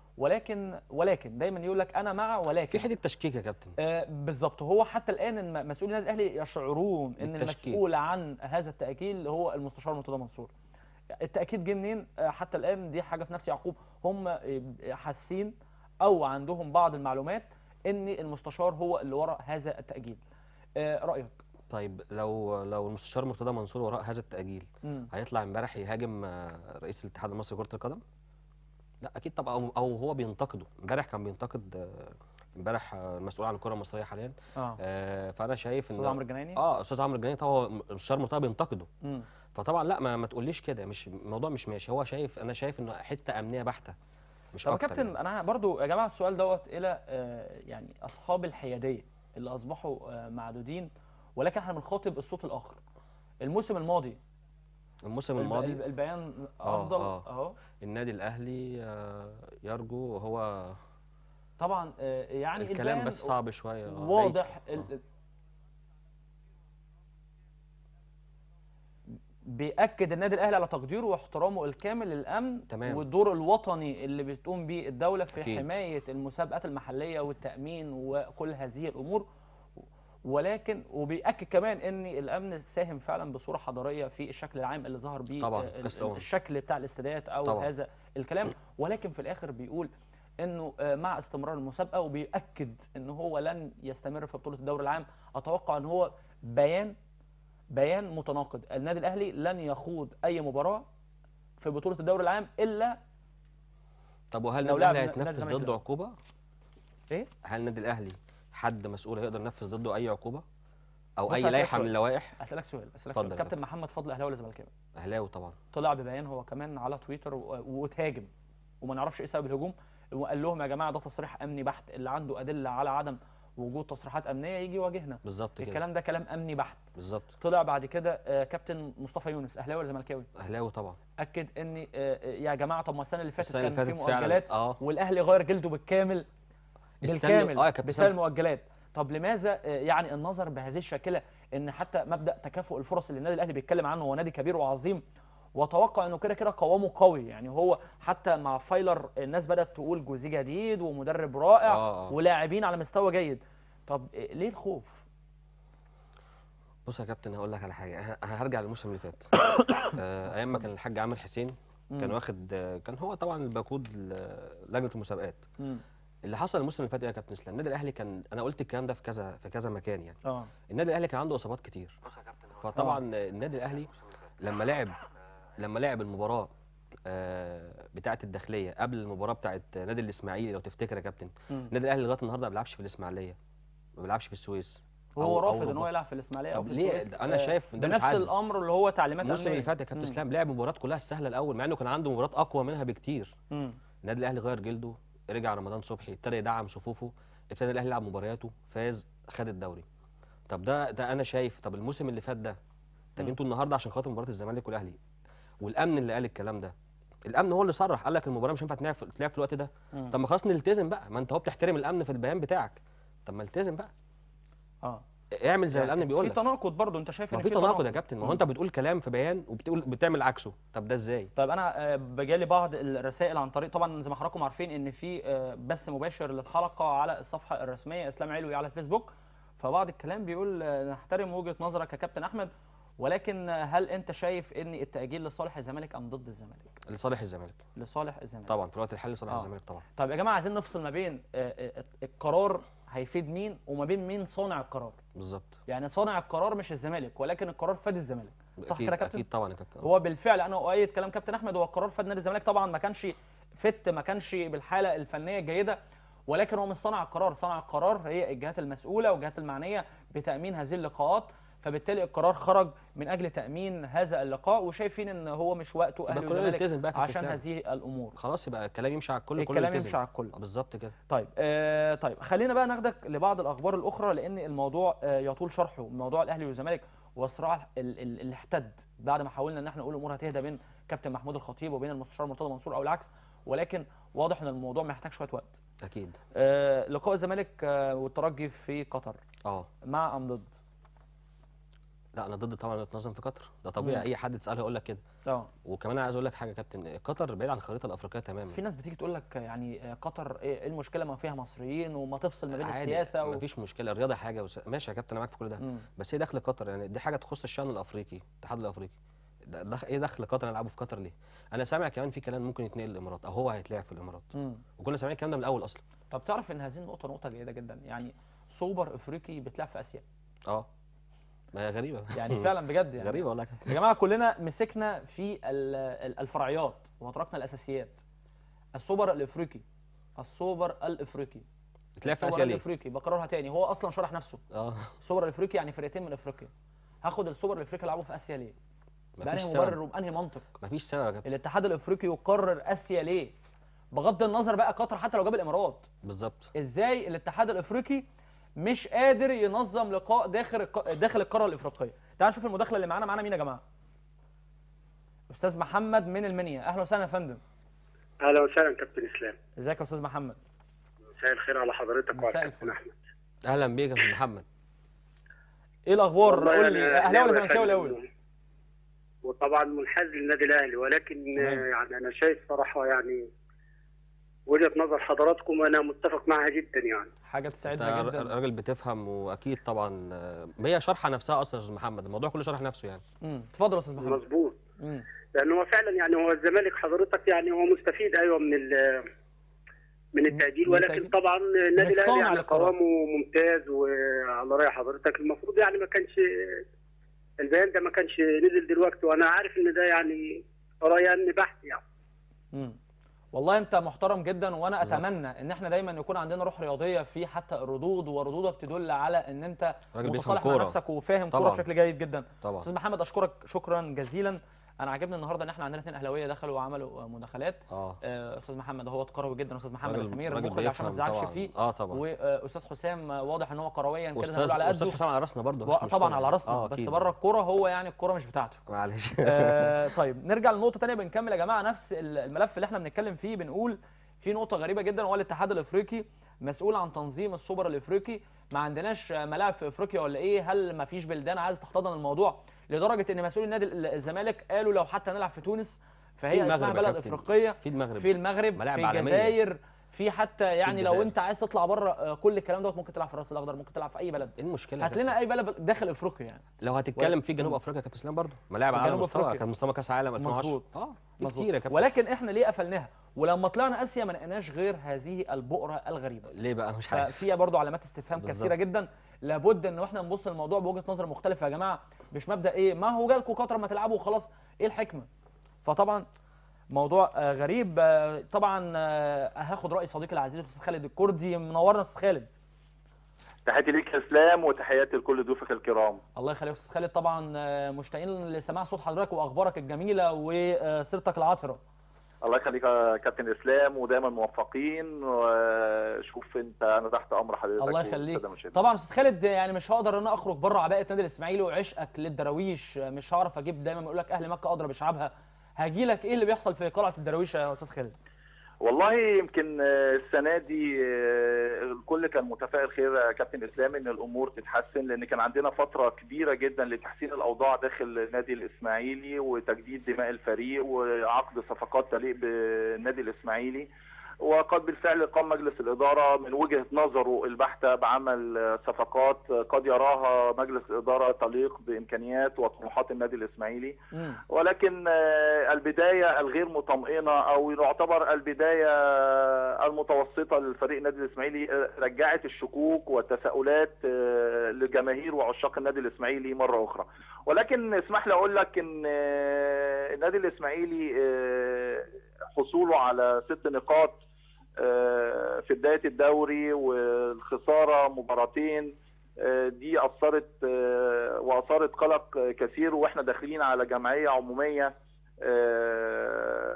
[SPEAKER 1] ولكن ولكن دايما يقول لك انا مع ولكن
[SPEAKER 2] في حته تشكيك يا كابتن
[SPEAKER 1] آه، بالظبط هو حتى الان الم- مسؤولي النادي الاهلي يشعرون ان
[SPEAKER 2] بالتشكيك.
[SPEAKER 1] المسؤول عن هذا التاجيل هو المستشار مرتضى منصور التاكيد جه منين آه، حتى الان دي حاجه في نفس يعقوب هم آه، حاسين او عندهم بعض المعلومات ان المستشار هو اللي وراء هذا التاجيل آه، رايك
[SPEAKER 2] طيب لو لو المستشار مرتضى منصور وراء هذا التاجيل
[SPEAKER 1] مم.
[SPEAKER 2] هيطلع امبارح يهاجم آه، رئيس الاتحاد المصري لكره القدم لا اكيد طبعا او, أو هو بينتقده امبارح كان بينتقد آه، امبارح آه، المسؤول عن الكره المصريه حاليا
[SPEAKER 1] اه
[SPEAKER 2] آه، فانا شايف ان
[SPEAKER 1] استاذ عمرو الجنايني
[SPEAKER 2] اه استاذ عمرو الجنايني طبعا هو المستشار مرتضى بينتقده
[SPEAKER 1] مم.
[SPEAKER 2] فطبعا لا ما, ما تقوليش كده مش الموضوع مش ماشي هو شايف انا شايف انه حته امنيه بحته مش
[SPEAKER 1] طب يا
[SPEAKER 2] اكتر
[SPEAKER 1] كابتن
[SPEAKER 2] يعني.
[SPEAKER 1] انا برضو يا جماعه السؤال دوت الى آه، يعني اصحاب الحياديه اللي اصبحوا آه، معدودين ولكن احنا بنخاطب الصوت الاخر الموسم الماضي
[SPEAKER 2] الموسم
[SPEAKER 1] الب-
[SPEAKER 2] الماضي
[SPEAKER 1] الب- البيان
[SPEAKER 2] آه،
[SPEAKER 1] افضل
[SPEAKER 2] آه.
[SPEAKER 1] اهو
[SPEAKER 2] النادي الاهلي آه، يرجو وهو
[SPEAKER 1] طبعا آه، يعني
[SPEAKER 2] الكلام
[SPEAKER 1] البيان
[SPEAKER 2] بس صعب شويه آه،
[SPEAKER 1] واضح
[SPEAKER 2] بعيد شوية.
[SPEAKER 1] ال- بيأكد النادي الاهلي على تقديره واحترامه الكامل للامن
[SPEAKER 2] تمام.
[SPEAKER 1] والدور الوطني اللي بتقوم به الدوله في
[SPEAKER 2] أكيد.
[SPEAKER 1] حمايه المسابقات المحليه والتامين وكل هذه الامور ولكن وبيأكد كمان ان الامن ساهم فعلا بصوره حضاريه في الشكل العام اللي ظهر بيه
[SPEAKER 2] طبعاً،
[SPEAKER 1] آه،
[SPEAKER 2] في كأس
[SPEAKER 1] ال-
[SPEAKER 2] الأمم.
[SPEAKER 1] الشكل بتاع الاستادات او
[SPEAKER 2] طبعاً.
[SPEAKER 1] هذا الكلام ولكن في الاخر بيقول انه آه، مع استمرار المسابقه وبيأكد ان هو لن يستمر في بطوله الدوري العام اتوقع ان هو بيان بيان متناقض النادي الاهلي لن يخوض اي مباراه في بطوله الدوري العام الا
[SPEAKER 2] طب وهل
[SPEAKER 1] لو
[SPEAKER 2] النادي
[SPEAKER 1] لعب
[SPEAKER 2] الاهلي
[SPEAKER 1] نادي
[SPEAKER 2] هيتنفذ
[SPEAKER 1] الزمالك
[SPEAKER 2] ضده
[SPEAKER 1] لا.
[SPEAKER 2] عقوبه؟
[SPEAKER 1] ايه
[SPEAKER 2] هل النادي الاهلي حد مسؤول هيقدر ينفذ ضده اي عقوبه؟ او
[SPEAKER 1] بص
[SPEAKER 2] اي
[SPEAKER 1] هسألك
[SPEAKER 2] لائحه من
[SPEAKER 1] سؤال.
[SPEAKER 2] اللوائح؟
[SPEAKER 1] اسالك سؤال اسالك
[SPEAKER 2] اتفضل
[SPEAKER 1] سؤال
[SPEAKER 2] يا
[SPEAKER 1] كابتن محمد فضل اهلاوي ولا زملكاوي
[SPEAKER 2] اهلاوي طبعا
[SPEAKER 1] طلع ببيان هو كمان على تويتر و- واتهاجم وما نعرفش ايه سبب الهجوم وقال لهم يا جماعه ده تصريح امني بحت اللي عنده ادله على عدم وجود تصريحات امنيه يجي يواجهنا
[SPEAKER 2] بالظبط كده
[SPEAKER 1] الكلام ده كلام امني بحت
[SPEAKER 2] بالظبط
[SPEAKER 1] طلع بعد كده آه، كابتن مصطفى يونس اهلاوي ولا زملكاوي
[SPEAKER 2] اهلاوي طبعا
[SPEAKER 1] اكد ان آه، آه، يا جماعه طب ما السنه اللي فاتت
[SPEAKER 2] السنه اللي
[SPEAKER 1] كان في
[SPEAKER 2] فاتت فعلا
[SPEAKER 1] مؤجلات
[SPEAKER 2] اه
[SPEAKER 1] والاهلي غير جلده بالكامل
[SPEAKER 2] استنوا-
[SPEAKER 1] بالكامل
[SPEAKER 2] اه يا كابتن
[SPEAKER 1] بسبب
[SPEAKER 2] سامح.
[SPEAKER 1] المؤجلات طب لماذا آه، يعني النظر بهذه الشاكله ان حتى مبدا تكافؤ الفرص اللي النادي الاهلي بيتكلم عنه هو نادي كبير وعظيم واتوقع انه كده كده قوامه قوي يعني هو حتى مع فايلر الناس بدات تقول جوزيه جديد ومدرب رائع
[SPEAKER 2] آه، آه.
[SPEAKER 1] ولاعبين على مستوى جيد طب آه، ليه الخوف
[SPEAKER 2] بص يا كابتن هقول لك على حاجه أنا هرجع للموسم اللي فات آه، ايام ما كان الحاج عامر حسين كان
[SPEAKER 1] مم.
[SPEAKER 2] واخد آه، كان هو طبعا اللي بيقود ل- لجنه المسابقات
[SPEAKER 1] مم.
[SPEAKER 2] اللي حصل الموسم اللي فات ايه يا كابتن اسلام النادي الاهلي كان انا قلت الكلام ده في كذا في كذا مكان يعني
[SPEAKER 1] اه
[SPEAKER 2] النادي الاهلي كان عنده اصابات كتير فطبعا النادي الاهلي لما لعب لما لعب المباراه آه، بتاعه الداخليه قبل المباراه بتاعه نادي الاسماعيلي لو تفتكر يا كابتن
[SPEAKER 1] مم.
[SPEAKER 2] النادي الاهلي لغايه النهارده ما بيلعبش في الاسماعيليه ما بيلعبش في السويس
[SPEAKER 1] هو
[SPEAKER 2] أو- أو
[SPEAKER 1] رافض ان هو
[SPEAKER 2] ربما-
[SPEAKER 1] يلعب في الاسماعيليه او
[SPEAKER 2] طب
[SPEAKER 1] في
[SPEAKER 2] ليه؟
[SPEAKER 1] السويس
[SPEAKER 2] ده أنا
[SPEAKER 1] آه،
[SPEAKER 2] شايف ده مش
[SPEAKER 1] بنفس
[SPEAKER 2] عادل.
[SPEAKER 1] الامر اللي هو تعليمات
[SPEAKER 2] الموسم اللي
[SPEAKER 1] أمنية.
[SPEAKER 2] فات يا كابتن
[SPEAKER 1] مم.
[SPEAKER 2] اسلام لعب مباريات كلها السهله الاول مع انه كان عنده مباريات اقوى منها بكتير
[SPEAKER 1] مم.
[SPEAKER 2] النادي الاهلي غير جلده رجع رمضان صبحي ابتدى يدعم صفوفه ابتدى الاهلي يلعب مبارياته فاز خد الدوري طب ده ده انا شايف طب الموسم اللي فات ده طب
[SPEAKER 1] مم.
[SPEAKER 2] انتوا النهارده عشان خاطر مباراه الزمالك والاهلي والامن اللي قال الكلام ده الامن هو اللي صرح قال لك المباراه مش هينفع تلعب في تلعب في الوقت ده
[SPEAKER 1] مم.
[SPEAKER 2] طب ما خلاص نلتزم بقى ما انت هو بتحترم الامن في البيان بتاعك طب ما التزم بقى
[SPEAKER 1] اه
[SPEAKER 2] اعمل زي ما
[SPEAKER 1] يعني
[SPEAKER 2] الامن بيقول
[SPEAKER 1] في
[SPEAKER 2] لك
[SPEAKER 1] تناقض برضه انت شايف
[SPEAKER 2] ما
[SPEAKER 1] ان
[SPEAKER 2] في تناقض يا كابتن ما هو
[SPEAKER 1] مم.
[SPEAKER 2] انت بتقول كلام في بيان وبتقول بتعمل عكسه طب ده ازاي
[SPEAKER 1] طيب انا آه، بجالي بعض الرسائل عن طريق طبعا زي ما حضراتكم عارفين ان في آه، بث مباشر للحلقه على الصفحه الرسميه اسلام علوي على الفيسبوك فبعض الكلام بيقول آه، نحترم وجهه نظرك يا كابتن احمد ولكن هل انت شايف ان التاجيل لصالح الزمالك ام ضد الزمالك
[SPEAKER 2] لصالح الزمالك
[SPEAKER 1] لصالح الزمالك
[SPEAKER 2] طبعا في الوقت الحالي لصالح
[SPEAKER 1] آه.
[SPEAKER 2] الزمالك طبعا
[SPEAKER 1] طيب يا جماعه عايزين نفصل ما بين آه، آه، القرار هيفيد مين وما بين مين صانع القرار
[SPEAKER 2] بالظبط
[SPEAKER 1] يعني صانع القرار مش الزمالك ولكن القرار فاد الزمالك صح
[SPEAKER 2] أكيد
[SPEAKER 1] كده يا كابتن
[SPEAKER 2] اكيد طبعا يا كابتن آه.
[SPEAKER 1] هو بالفعل انا اؤيد كلام كابتن احمد هو القرار فاد نادي الزمالك طبعا ما كانش فت ما كانش بالحاله الفنيه الجيده ولكن هو مش صانع القرار صانع القرار هي الجهات المسؤوله والجهات المعنيه بتامين هذه اللقاءات فبالتالي القرار خرج من اجل تامين هذا اللقاء وشايفين ان هو مش وقته
[SPEAKER 2] يبقى
[SPEAKER 1] اهلي
[SPEAKER 2] كلنا
[SPEAKER 1] وزمالك
[SPEAKER 2] نلتزم بقى يا كابتن
[SPEAKER 1] عشان
[SPEAKER 2] إسلام.
[SPEAKER 1] هذه الامور
[SPEAKER 2] خلاص يبقى الكلام يمشي على الكل وكله
[SPEAKER 1] الكلام
[SPEAKER 2] يلتزم.
[SPEAKER 1] يمشي على الكل
[SPEAKER 2] آه، بالظبط كده
[SPEAKER 1] طيب آه طيب خلينا بقى ناخدك لبعض الاخبار الاخرى لان الموضوع آه يطول شرحه موضوع الاهلي والزمالك والصراع ال- ال- اللي احتد بعد ما حاولنا ان احنا نقول الامور هتهدى بين كابتن محمود الخطيب وبين المستشار مرتضى منصور او العكس ولكن واضح ان الموضوع محتاج شويه وقت
[SPEAKER 2] اكيد
[SPEAKER 1] آه لقاء الزمالك آه والترجي في قطر
[SPEAKER 2] اه
[SPEAKER 1] مع ام ضد
[SPEAKER 2] لا انا ضد طبعا يتنظم في قطر ده طبيعي
[SPEAKER 1] مم.
[SPEAKER 2] اي حد تساله يقول لك كده
[SPEAKER 1] اه
[SPEAKER 2] وكمان عايز اقول لك حاجه يا كابتن قطر بعيد عن الخريطه الافريقيه
[SPEAKER 1] بس
[SPEAKER 2] تماما
[SPEAKER 1] في ناس بتيجي تقول لك يعني آه، قطر ايه إيه المشكله ما فيها مصريين وما تفصل ما بين
[SPEAKER 2] عادي،
[SPEAKER 1] السياسه و...
[SPEAKER 2] مفيش مشكله الرياضه حاجه وس... ماشي يا كابتن انا معاك في كل ده
[SPEAKER 1] مم.
[SPEAKER 2] بس هي دخل قطر يعني دي حاجه تخص الشان الافريقي الاتحاد الافريقي ده دخ... ايه دخل قطر يلعبوا في قطر ليه انا سامع كمان في كلام ممكن يتنقل الامارات او هو هيتلعب في الامارات
[SPEAKER 1] مم.
[SPEAKER 2] وكنا سامعين الكلام ده من الاول اصلا
[SPEAKER 1] طب تعرف ان هذه النقطه نقطه جيده جدا يعني سوبر افريقي بتلعب في اسيا
[SPEAKER 2] اه ما هي غريبه
[SPEAKER 1] يعني فعلا بجد يعني
[SPEAKER 2] غريبه والله يا كابتن
[SPEAKER 1] يا جماعه كلنا مسكنا في ال- ال- الفرعيات وتركنا الاساسيات السوبر الافريقي السوبر الافريقي
[SPEAKER 2] بتلعب في
[SPEAKER 1] السوبر
[SPEAKER 2] اسيا ليه؟
[SPEAKER 1] الافريقي بكررها تاني هو اصلا شرح نفسه
[SPEAKER 2] اه
[SPEAKER 1] السوبر الافريقي يعني فرقتين من افريقيا هاخد السوبر الافريقي العبه في اسيا ليه
[SPEAKER 2] مفيش
[SPEAKER 1] بانهي
[SPEAKER 2] سبب
[SPEAKER 1] مبرر وبانهي منطق
[SPEAKER 2] مفيش سبب يا كابتن
[SPEAKER 1] الاتحاد الافريقي يقرر اسيا ليه بغض النظر بقى قطر حتى لو جاب الامارات
[SPEAKER 2] بالظبط
[SPEAKER 1] ازاي الاتحاد الافريقي مش قادر ينظم لقاء داخل الق- داخل القاره الافريقيه تعال نشوف المداخله اللي معانا معانا مين يا جماعه استاذ محمد من المنيا اهلا وسهلا يا فندم
[SPEAKER 5] اهلا وسهلا كابتن اسلام
[SPEAKER 1] ازيك يا استاذ محمد
[SPEAKER 5] مساء الخير على حضرتك
[SPEAKER 1] مساء
[SPEAKER 5] وعلى
[SPEAKER 1] الفل.
[SPEAKER 5] كابتن احمد
[SPEAKER 2] اهلا بيك يا استاذ محمد
[SPEAKER 1] ايه الاخبار
[SPEAKER 5] والله
[SPEAKER 1] قول
[SPEAKER 5] أنا
[SPEAKER 1] لي اهلاوي ولا
[SPEAKER 5] ناوي
[SPEAKER 1] زملكاوي
[SPEAKER 5] أفهم
[SPEAKER 1] الاول
[SPEAKER 5] وطبعا منحاز للنادي الاهلي ولكن
[SPEAKER 1] تمام.
[SPEAKER 5] آه، يعني انا شايف صراحه يعني وجهه نظر حضراتكم انا متفق معها جدا يعني
[SPEAKER 1] حاجه
[SPEAKER 2] انت
[SPEAKER 1] تسعدنا
[SPEAKER 2] ر-
[SPEAKER 1] جدا
[SPEAKER 2] راجل بتفهم واكيد طبعا آه، هي شرحه نفسها اصلا يا استاذ محمد الموضوع كله شرح نفسه يعني
[SPEAKER 1] امم اتفضل يا استاذ محمد
[SPEAKER 5] مظبوط
[SPEAKER 1] امم
[SPEAKER 5] لان هو فعلا يعني هو الزمالك حضرتك يعني هو مستفيد ايوه من ال- من التأجيل
[SPEAKER 1] من
[SPEAKER 5] ولكن
[SPEAKER 1] التأجيل.
[SPEAKER 5] طبعا النادي
[SPEAKER 1] مش
[SPEAKER 5] الاهلي
[SPEAKER 1] صانع
[SPEAKER 5] يعني
[SPEAKER 1] للقرار.
[SPEAKER 5] قوامه ممتاز وعلى راي حضرتك المفروض يعني ما كانش البيان ده ما كانش نزل دلوقتي وانا عارف ان ده يعني رأي بحث يعني
[SPEAKER 1] امم والله انت محترم جدا وانا
[SPEAKER 2] بالظبط.
[SPEAKER 1] اتمنى ان احنا دايما يكون عندنا روح رياضيه في حتى الردود وردودك تدل على ان انت
[SPEAKER 2] راجل بيفهم
[SPEAKER 1] متصالح مع
[SPEAKER 2] كوره
[SPEAKER 1] نفسك وفاهم كوره
[SPEAKER 2] طبعاً.
[SPEAKER 1] بشكل جيد جدا
[SPEAKER 2] طبعا
[SPEAKER 1] استاذ محمد اشكرك شكرا جزيلا انا عاجبني النهارده ان احنا عندنا اثنين اهلاويه دخلوا وعملوا مداخلات
[SPEAKER 2] اه
[SPEAKER 1] آه، استاذ محمد هو قروي جدا استاذ محمد
[SPEAKER 2] راجل-
[SPEAKER 1] سمير
[SPEAKER 2] راجل
[SPEAKER 1] المخرج عشان ما
[SPEAKER 2] بيفهم
[SPEAKER 1] تزعلش
[SPEAKER 2] طبعاً.
[SPEAKER 1] فيه
[SPEAKER 2] اه طبعا
[SPEAKER 1] واستاذ حسام آه، واضح ان هو كرويا كده
[SPEAKER 2] استاذ
[SPEAKER 1] هنقول على
[SPEAKER 2] استاذ
[SPEAKER 1] قده
[SPEAKER 2] حسام على راسنا برضه
[SPEAKER 1] و- طبعا على راسنا
[SPEAKER 2] آه
[SPEAKER 1] بس
[SPEAKER 2] أكيد.
[SPEAKER 1] بره الكوره هو يعني الكوره مش بتاعته
[SPEAKER 2] معلش
[SPEAKER 1] آه طيب نرجع لنقطه ثانيه بنكمل يا جماعه نفس ال- الملف اللي احنا بنتكلم فيه بنقول في نقطه غريبه جدا وهو الاتحاد الافريقي مسؤول عن تنظيم السوبر الافريقي ما عندناش آه، ملاعب في افريقيا ولا ايه هل ما فيش بلدان عايز تحتضن الموضوع لدرجه ان مسؤول النادي ال- الزمالك قالوا لو حتى نلعب في تونس
[SPEAKER 2] في
[SPEAKER 1] فهي
[SPEAKER 2] المغرب
[SPEAKER 1] اسمها
[SPEAKER 2] يا
[SPEAKER 1] بلد
[SPEAKER 2] كابتن.
[SPEAKER 1] افريقيه
[SPEAKER 2] في المغرب
[SPEAKER 1] في المغرب
[SPEAKER 2] ملاعب
[SPEAKER 1] في
[SPEAKER 2] عالمية.
[SPEAKER 1] الجزائر في حتى يعني لو
[SPEAKER 2] الجزائر.
[SPEAKER 1] انت عايز تطلع بره آه، كل الكلام دوت ممكن تلعب في الراس الاخضر ممكن تلعب في اي بلد
[SPEAKER 2] ايه المشكله يا
[SPEAKER 1] هات لنا اي بلد داخل افريقيا يعني
[SPEAKER 2] كابتن؟ لو هتتكلم في جنوب افريقيا كابتن اسلام برضه ملاعب
[SPEAKER 1] في
[SPEAKER 2] على
[SPEAKER 1] جنوب
[SPEAKER 2] مستوى
[SPEAKER 1] أفريقيا.
[SPEAKER 2] كان مستوى كاس عالم 2010
[SPEAKER 1] مظبوط.
[SPEAKER 2] اه في
[SPEAKER 1] مظبوط.
[SPEAKER 2] كتير يا كابتن
[SPEAKER 1] ولكن احنا ليه قفلناها ولما طلعنا اسيا ما لقيناش غير هذه البؤره الغريبه
[SPEAKER 2] ليه بقى مش عارف
[SPEAKER 1] ففيها برضو علامات استفهام
[SPEAKER 2] بالظبط.
[SPEAKER 1] كثيره جدا لابد ان احنا نبص للموضوع بوجهه نظر مختلفه يا جماعه مش مبدا ايه ما هو جالكوا قطر ما تلعبوا وخلاص ايه الحكمه فطبعا موضوع آه، غريب آه، طبعا آه، هاخد راي صديقي العزيز الاستاذ خالد الكردي منورنا استاذ خالد
[SPEAKER 6] تحياتي ليك يا اسلام وتحياتي لكل ضيوفك الكرام
[SPEAKER 1] الله يخليك استاذ خالد طبعا آه، مشتاقين لسماع صوت حضرتك واخبارك الجميله وسيرتك العاطره
[SPEAKER 6] الله يخليك يا كابتن اسلام ودايما موفقين وشوف انت انا تحت امر حضرتك
[SPEAKER 1] الله يخليك
[SPEAKER 6] والسادة المشاهدين.
[SPEAKER 1] طبعا استاذ خالد يعني مش هقدر ان أنا اخرج بره عباءه نادي الاسماعيلي وعشقك للدراويش مش هعرف اجيب دايما بيقول لك اهل مكه ادرى بشعبها هاجي لك ايه اللي بيحصل في قلعه الدراويش يا استاذ خالد
[SPEAKER 6] والله يمكن آه، السنه دي آه، الكل كان متفائل خير يا كابتن اسلام ان الامور تتحسن لان كان عندنا فتره كبيره جدا لتحسين الاوضاع داخل النادي الاسماعيلي وتجديد دماء الفريق وعقد صفقات تليق بالنادي الاسماعيلي وقد بالفعل قام مجلس الإدارة من وجهة نظره البحتة بعمل آه، صفقات آه، قد يراها مجلس الإدارة تليق بإمكانيات وطموحات النادي الإسماعيلي
[SPEAKER 1] مم.
[SPEAKER 6] ولكن آه، البداية الغير مطمئنة أو يعتبر البداية المتوسطة للفريق النادي الإسماعيلي آه، رجعت الشكوك والتساؤلات آه، لجماهير وعشاق النادي الإسماعيلي مرة أخرى ولكن اسمح لي أقول لك إن آه، النادي الإسماعيلي آه، حصوله على ست نقاط آه، في بداية الدوري والخسارة مباراتين آه، دي أثرت آه، وأثارت قلق آه، كثير وإحنا داخلين على جمعية عمومية آه،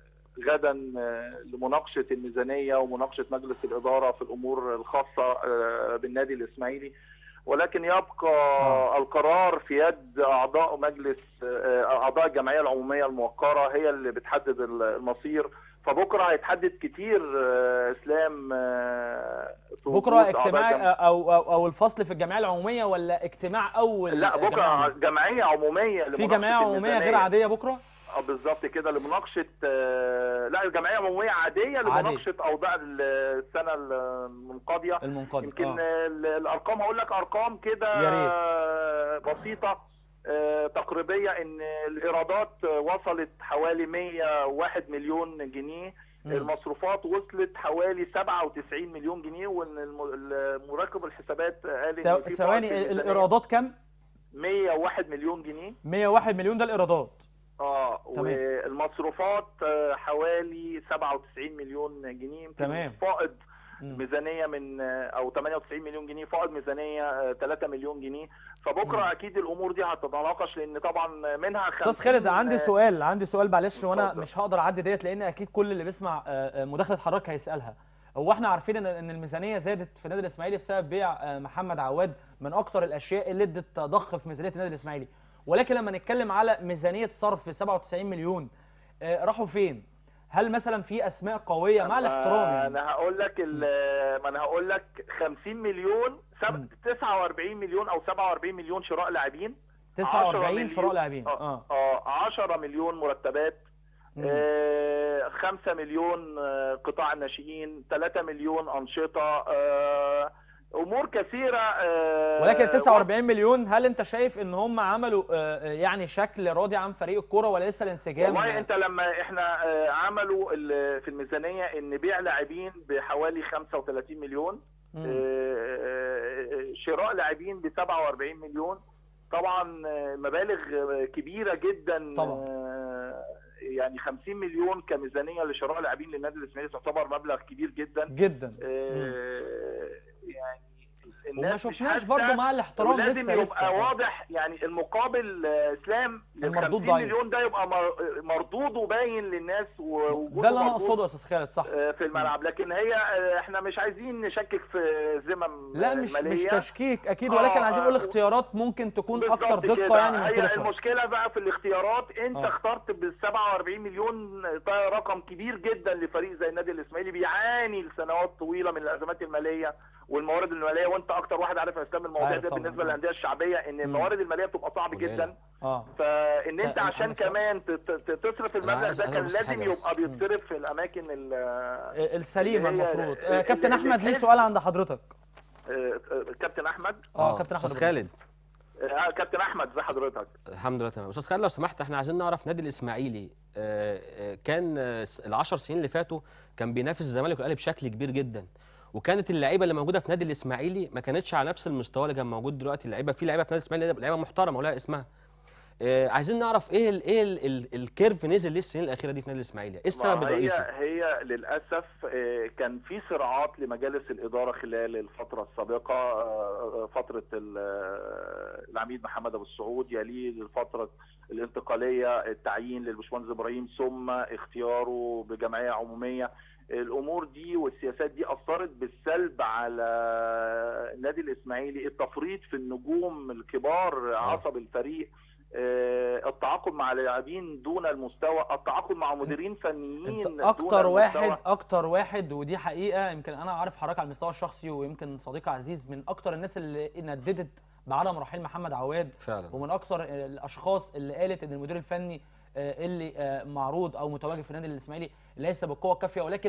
[SPEAKER 6] غدا آه، لمناقشة الميزانية ومناقشة مجلس الإدارة في الأمور الخاصة آه، بالنادي الإسماعيلي ولكن يبقى
[SPEAKER 1] آه.
[SPEAKER 6] القرار في يد أعضاء مجلس آه، أعضاء الجمعية العمومية الموقرة هي اللي بتحدد المصير فبكرة هيتحدد كتير آه، إسلام آه، في وجود
[SPEAKER 1] بكره
[SPEAKER 6] أعضاء
[SPEAKER 1] اجتماع
[SPEAKER 6] الجمعية.
[SPEAKER 1] او او او الفصل في الجمعيه العموميه ولا اجتماع اول
[SPEAKER 6] لا
[SPEAKER 1] جمعية
[SPEAKER 6] بكرة
[SPEAKER 1] عمومية؟
[SPEAKER 6] جمعية عمومية
[SPEAKER 1] في
[SPEAKER 6] لمناقشة
[SPEAKER 1] جمعيه عموميه غير
[SPEAKER 6] الميزانية.
[SPEAKER 1] عاديه بكره
[SPEAKER 6] اه بالظبط كده لمناقشه آه، لا الجمعيه عموميه عاديه لمناقشه اوضاع السنه المنقضيه
[SPEAKER 1] المنقضي
[SPEAKER 6] يمكن
[SPEAKER 1] آه.
[SPEAKER 6] آه. الارقام هقول لك ارقام كده
[SPEAKER 1] يا ريت.
[SPEAKER 6] آه، بسيطه آه، تقريبيه ان الايرادات وصلت حوالي 101 مليون جنيه
[SPEAKER 1] مم.
[SPEAKER 6] المصروفات وصلت حوالي 97 مليون جنيه وان الم- المراقب الحسابات قال ان
[SPEAKER 1] تو-
[SPEAKER 6] في
[SPEAKER 1] ثواني
[SPEAKER 6] فائض في الميزانية
[SPEAKER 1] الايرادات كام
[SPEAKER 6] 101 مليون جنيه
[SPEAKER 1] 101 مليون ده الايرادات
[SPEAKER 6] اه
[SPEAKER 1] تمام.
[SPEAKER 6] والمصروفات آه، حوالي 97 مليون جنيه يمكن
[SPEAKER 1] تمام.
[SPEAKER 6] فائض
[SPEAKER 1] مم.
[SPEAKER 6] ميزانيه من آه، او 98 مليون جنيه فائض ميزانيه آه، 3 مليون جنيه فبكره
[SPEAKER 1] مم.
[SPEAKER 6] اكيد الامور دي هتتناقش لان طبعا منها
[SPEAKER 1] استاذ
[SPEAKER 6] 50
[SPEAKER 1] خالد عندي
[SPEAKER 6] آه،
[SPEAKER 1] سؤال عندي سؤال معلش وانا
[SPEAKER 6] اتفضل.
[SPEAKER 1] مش هقدر اعدي ديت لان اكيد كل اللي بيسمع آه، آه، مداخله حضرتك هيسالها هو احنا عارفين ان ان الميزانيه زادت في النادي الاسماعيلي بسبب بيع آه، محمد عواد من اكتر الاشياء اللي ادت ضخ في ميزانيه النادي الاسماعيلي ولكن لما نتكلم على ميزانيه صرف 97 مليون آه، راحوا فين هل مثلا في اسماء قويه مع الاحترام يعني
[SPEAKER 6] انا هقول لك ال- ما انا هقول لك 50 مليون سب-
[SPEAKER 1] مم.
[SPEAKER 6] 49 مليون او 47 مليون شراء لاعبين 10
[SPEAKER 1] 49
[SPEAKER 6] مليون.
[SPEAKER 1] شراء لاعبين
[SPEAKER 6] اه
[SPEAKER 1] اه
[SPEAKER 6] اه 10 مليون مرتبات
[SPEAKER 1] مم.
[SPEAKER 6] آه، 5 مليون آه، قطاع الناشئين 3 مليون أنشطة آه، أمور كثيرة آه،
[SPEAKER 1] ولكن 49 مليون هل انت شايف ان هم عملوا آه، آه، يعني شكل راضي عن فريق الكوره ولا لسه الانسجام
[SPEAKER 6] والله انت لما احنا آه، عملوا ال- في الميزانيه ان بيع لاعبين بحوالي 35 مليون
[SPEAKER 1] مم.
[SPEAKER 6] آه، آه، شراء لاعبين ب 47 مليون طبعا آه، مبالغ آه، كبيره جدا
[SPEAKER 1] طبعا.
[SPEAKER 6] آه، يعني 50 مليون كميزانيه لشراء لاعبين للنادي الاسماعيلي تعتبر مبلغ كبير جدا
[SPEAKER 1] جدا
[SPEAKER 6] آه، يعني
[SPEAKER 1] وما
[SPEAKER 6] الناس مش
[SPEAKER 1] شفناش
[SPEAKER 6] حاسة
[SPEAKER 1] برضو مع الاحترام
[SPEAKER 6] ولازم
[SPEAKER 1] لسه
[SPEAKER 6] يبقى
[SPEAKER 1] لسه
[SPEAKER 6] واضح يعني المقابل آه، اسلام لل
[SPEAKER 1] المردود
[SPEAKER 6] 50
[SPEAKER 1] ضعيف.
[SPEAKER 6] مليون ده يبقى مر- مردوده باين للناس ووجوده
[SPEAKER 1] ده اللي انا
[SPEAKER 6] مردود،
[SPEAKER 1] اقصده يا استاذ خالد صح
[SPEAKER 6] آه، في الملعب لكن هي آه، احنا مش عايزين نشكك في ذمم
[SPEAKER 1] لا
[SPEAKER 6] آه،
[SPEAKER 1] مش مش
[SPEAKER 6] مالية.
[SPEAKER 1] تشكيك اكيد
[SPEAKER 6] آه،
[SPEAKER 1] ولكن عايزين نقول
[SPEAKER 6] آه،
[SPEAKER 1] اختيارات ممكن تكون
[SPEAKER 6] بالظبط
[SPEAKER 1] اكثر دقه
[SPEAKER 6] كده.
[SPEAKER 1] يعني من
[SPEAKER 6] هي
[SPEAKER 1] كده شويه
[SPEAKER 6] المشكله بقى في الاختيارات انت
[SPEAKER 1] آه.
[SPEAKER 6] اخترت بال 47 مليون ده رقم كبير جدا لفريق زي النادي الاسماعيلي بيعاني لسنوات طويله من الازمات الماليه والموارد الماليه وانت اكتر واحد عارف يا اسلام المواضيع
[SPEAKER 1] عارف
[SPEAKER 6] ده
[SPEAKER 1] طبعاً.
[SPEAKER 6] بالنسبه للانديه الشعبيه ان الموارد الماليه بتبقى صعب
[SPEAKER 2] قليلة.
[SPEAKER 6] جدا
[SPEAKER 1] اه
[SPEAKER 6] فان انت
[SPEAKER 1] لا،
[SPEAKER 6] عشان
[SPEAKER 1] عندك حق.
[SPEAKER 6] كمان ت- ت- تصرف المبلغ
[SPEAKER 2] عايز-
[SPEAKER 6] ده
[SPEAKER 2] عايز
[SPEAKER 6] كان
[SPEAKER 2] بس
[SPEAKER 6] لازم
[SPEAKER 2] حاجة بس.
[SPEAKER 6] يبقى بيتصرف في الاماكن ال-
[SPEAKER 1] آه، السليمه
[SPEAKER 6] اللي هي-
[SPEAKER 1] المفروض
[SPEAKER 6] اللي-
[SPEAKER 1] آه، كابتن
[SPEAKER 6] اللي
[SPEAKER 1] احمد ليه
[SPEAKER 6] تحس-
[SPEAKER 1] سؤال عند حضرتك
[SPEAKER 6] آه، آه، كابتن احمد
[SPEAKER 1] اه كابتن احمد
[SPEAKER 2] استاذ
[SPEAKER 1] أبو
[SPEAKER 2] خالد
[SPEAKER 6] آه، كابتن احمد ازي حضرتك
[SPEAKER 2] الحمد لله تمام استاذ خالد لو سمحت احنا عايزين نعرف نادي الاسماعيلي آه، آه، كان آه، العشر سنين اللي فاتوا كان بينافس الزمالك والاهلي بشكل كبير جدا وكانت اللعيبه اللي موجوده في نادي الاسماعيلي ما كانتش على نفس المستوى اللي كان موجود دلوقتي اللعيبه في لعيبه في نادي الاسماعيلي لعيبه محترمه ولها اسمها آه، عايزين نعرف ايه ال ايه ال ال الكيرف نزل ليه السنين الاخيره دي في نادي الاسماعيلي ايه السبب
[SPEAKER 6] ما هي
[SPEAKER 2] الرئيسي
[SPEAKER 6] هي للاسف آه، كان في صراعات لمجالس الاداره خلال الفتره السابقه آه، فتره ال- آه، العميد محمد ابو السعود يليه الفتره الانتقاليه التعيين للبشمهندس ابراهيم ثم اختياره بجمعيه عموميه الامور دي والسياسات دي اثرت بالسلب على النادي الاسماعيلي التفريط في النجوم الكبار عصب الفريق آه، التعاقد مع لاعبين دون المستوى التعاقد مع مديرين فنيين
[SPEAKER 1] انت
[SPEAKER 6] دون
[SPEAKER 1] اكتر واحد
[SPEAKER 6] المستوى.
[SPEAKER 1] اكتر واحد ودي حقيقه يمكن انا عارف حضرتك على المستوى الشخصي ويمكن صديق عزيز من اكتر الناس اللي نددت بعدم رحيل محمد عواد
[SPEAKER 2] فعلا
[SPEAKER 1] ومن اكتر الاشخاص اللي قالت ان المدير الفني آه، اللي آه، معروض او متواجد في النادي الاسماعيلي ليس بالقوه الكافيه ولكن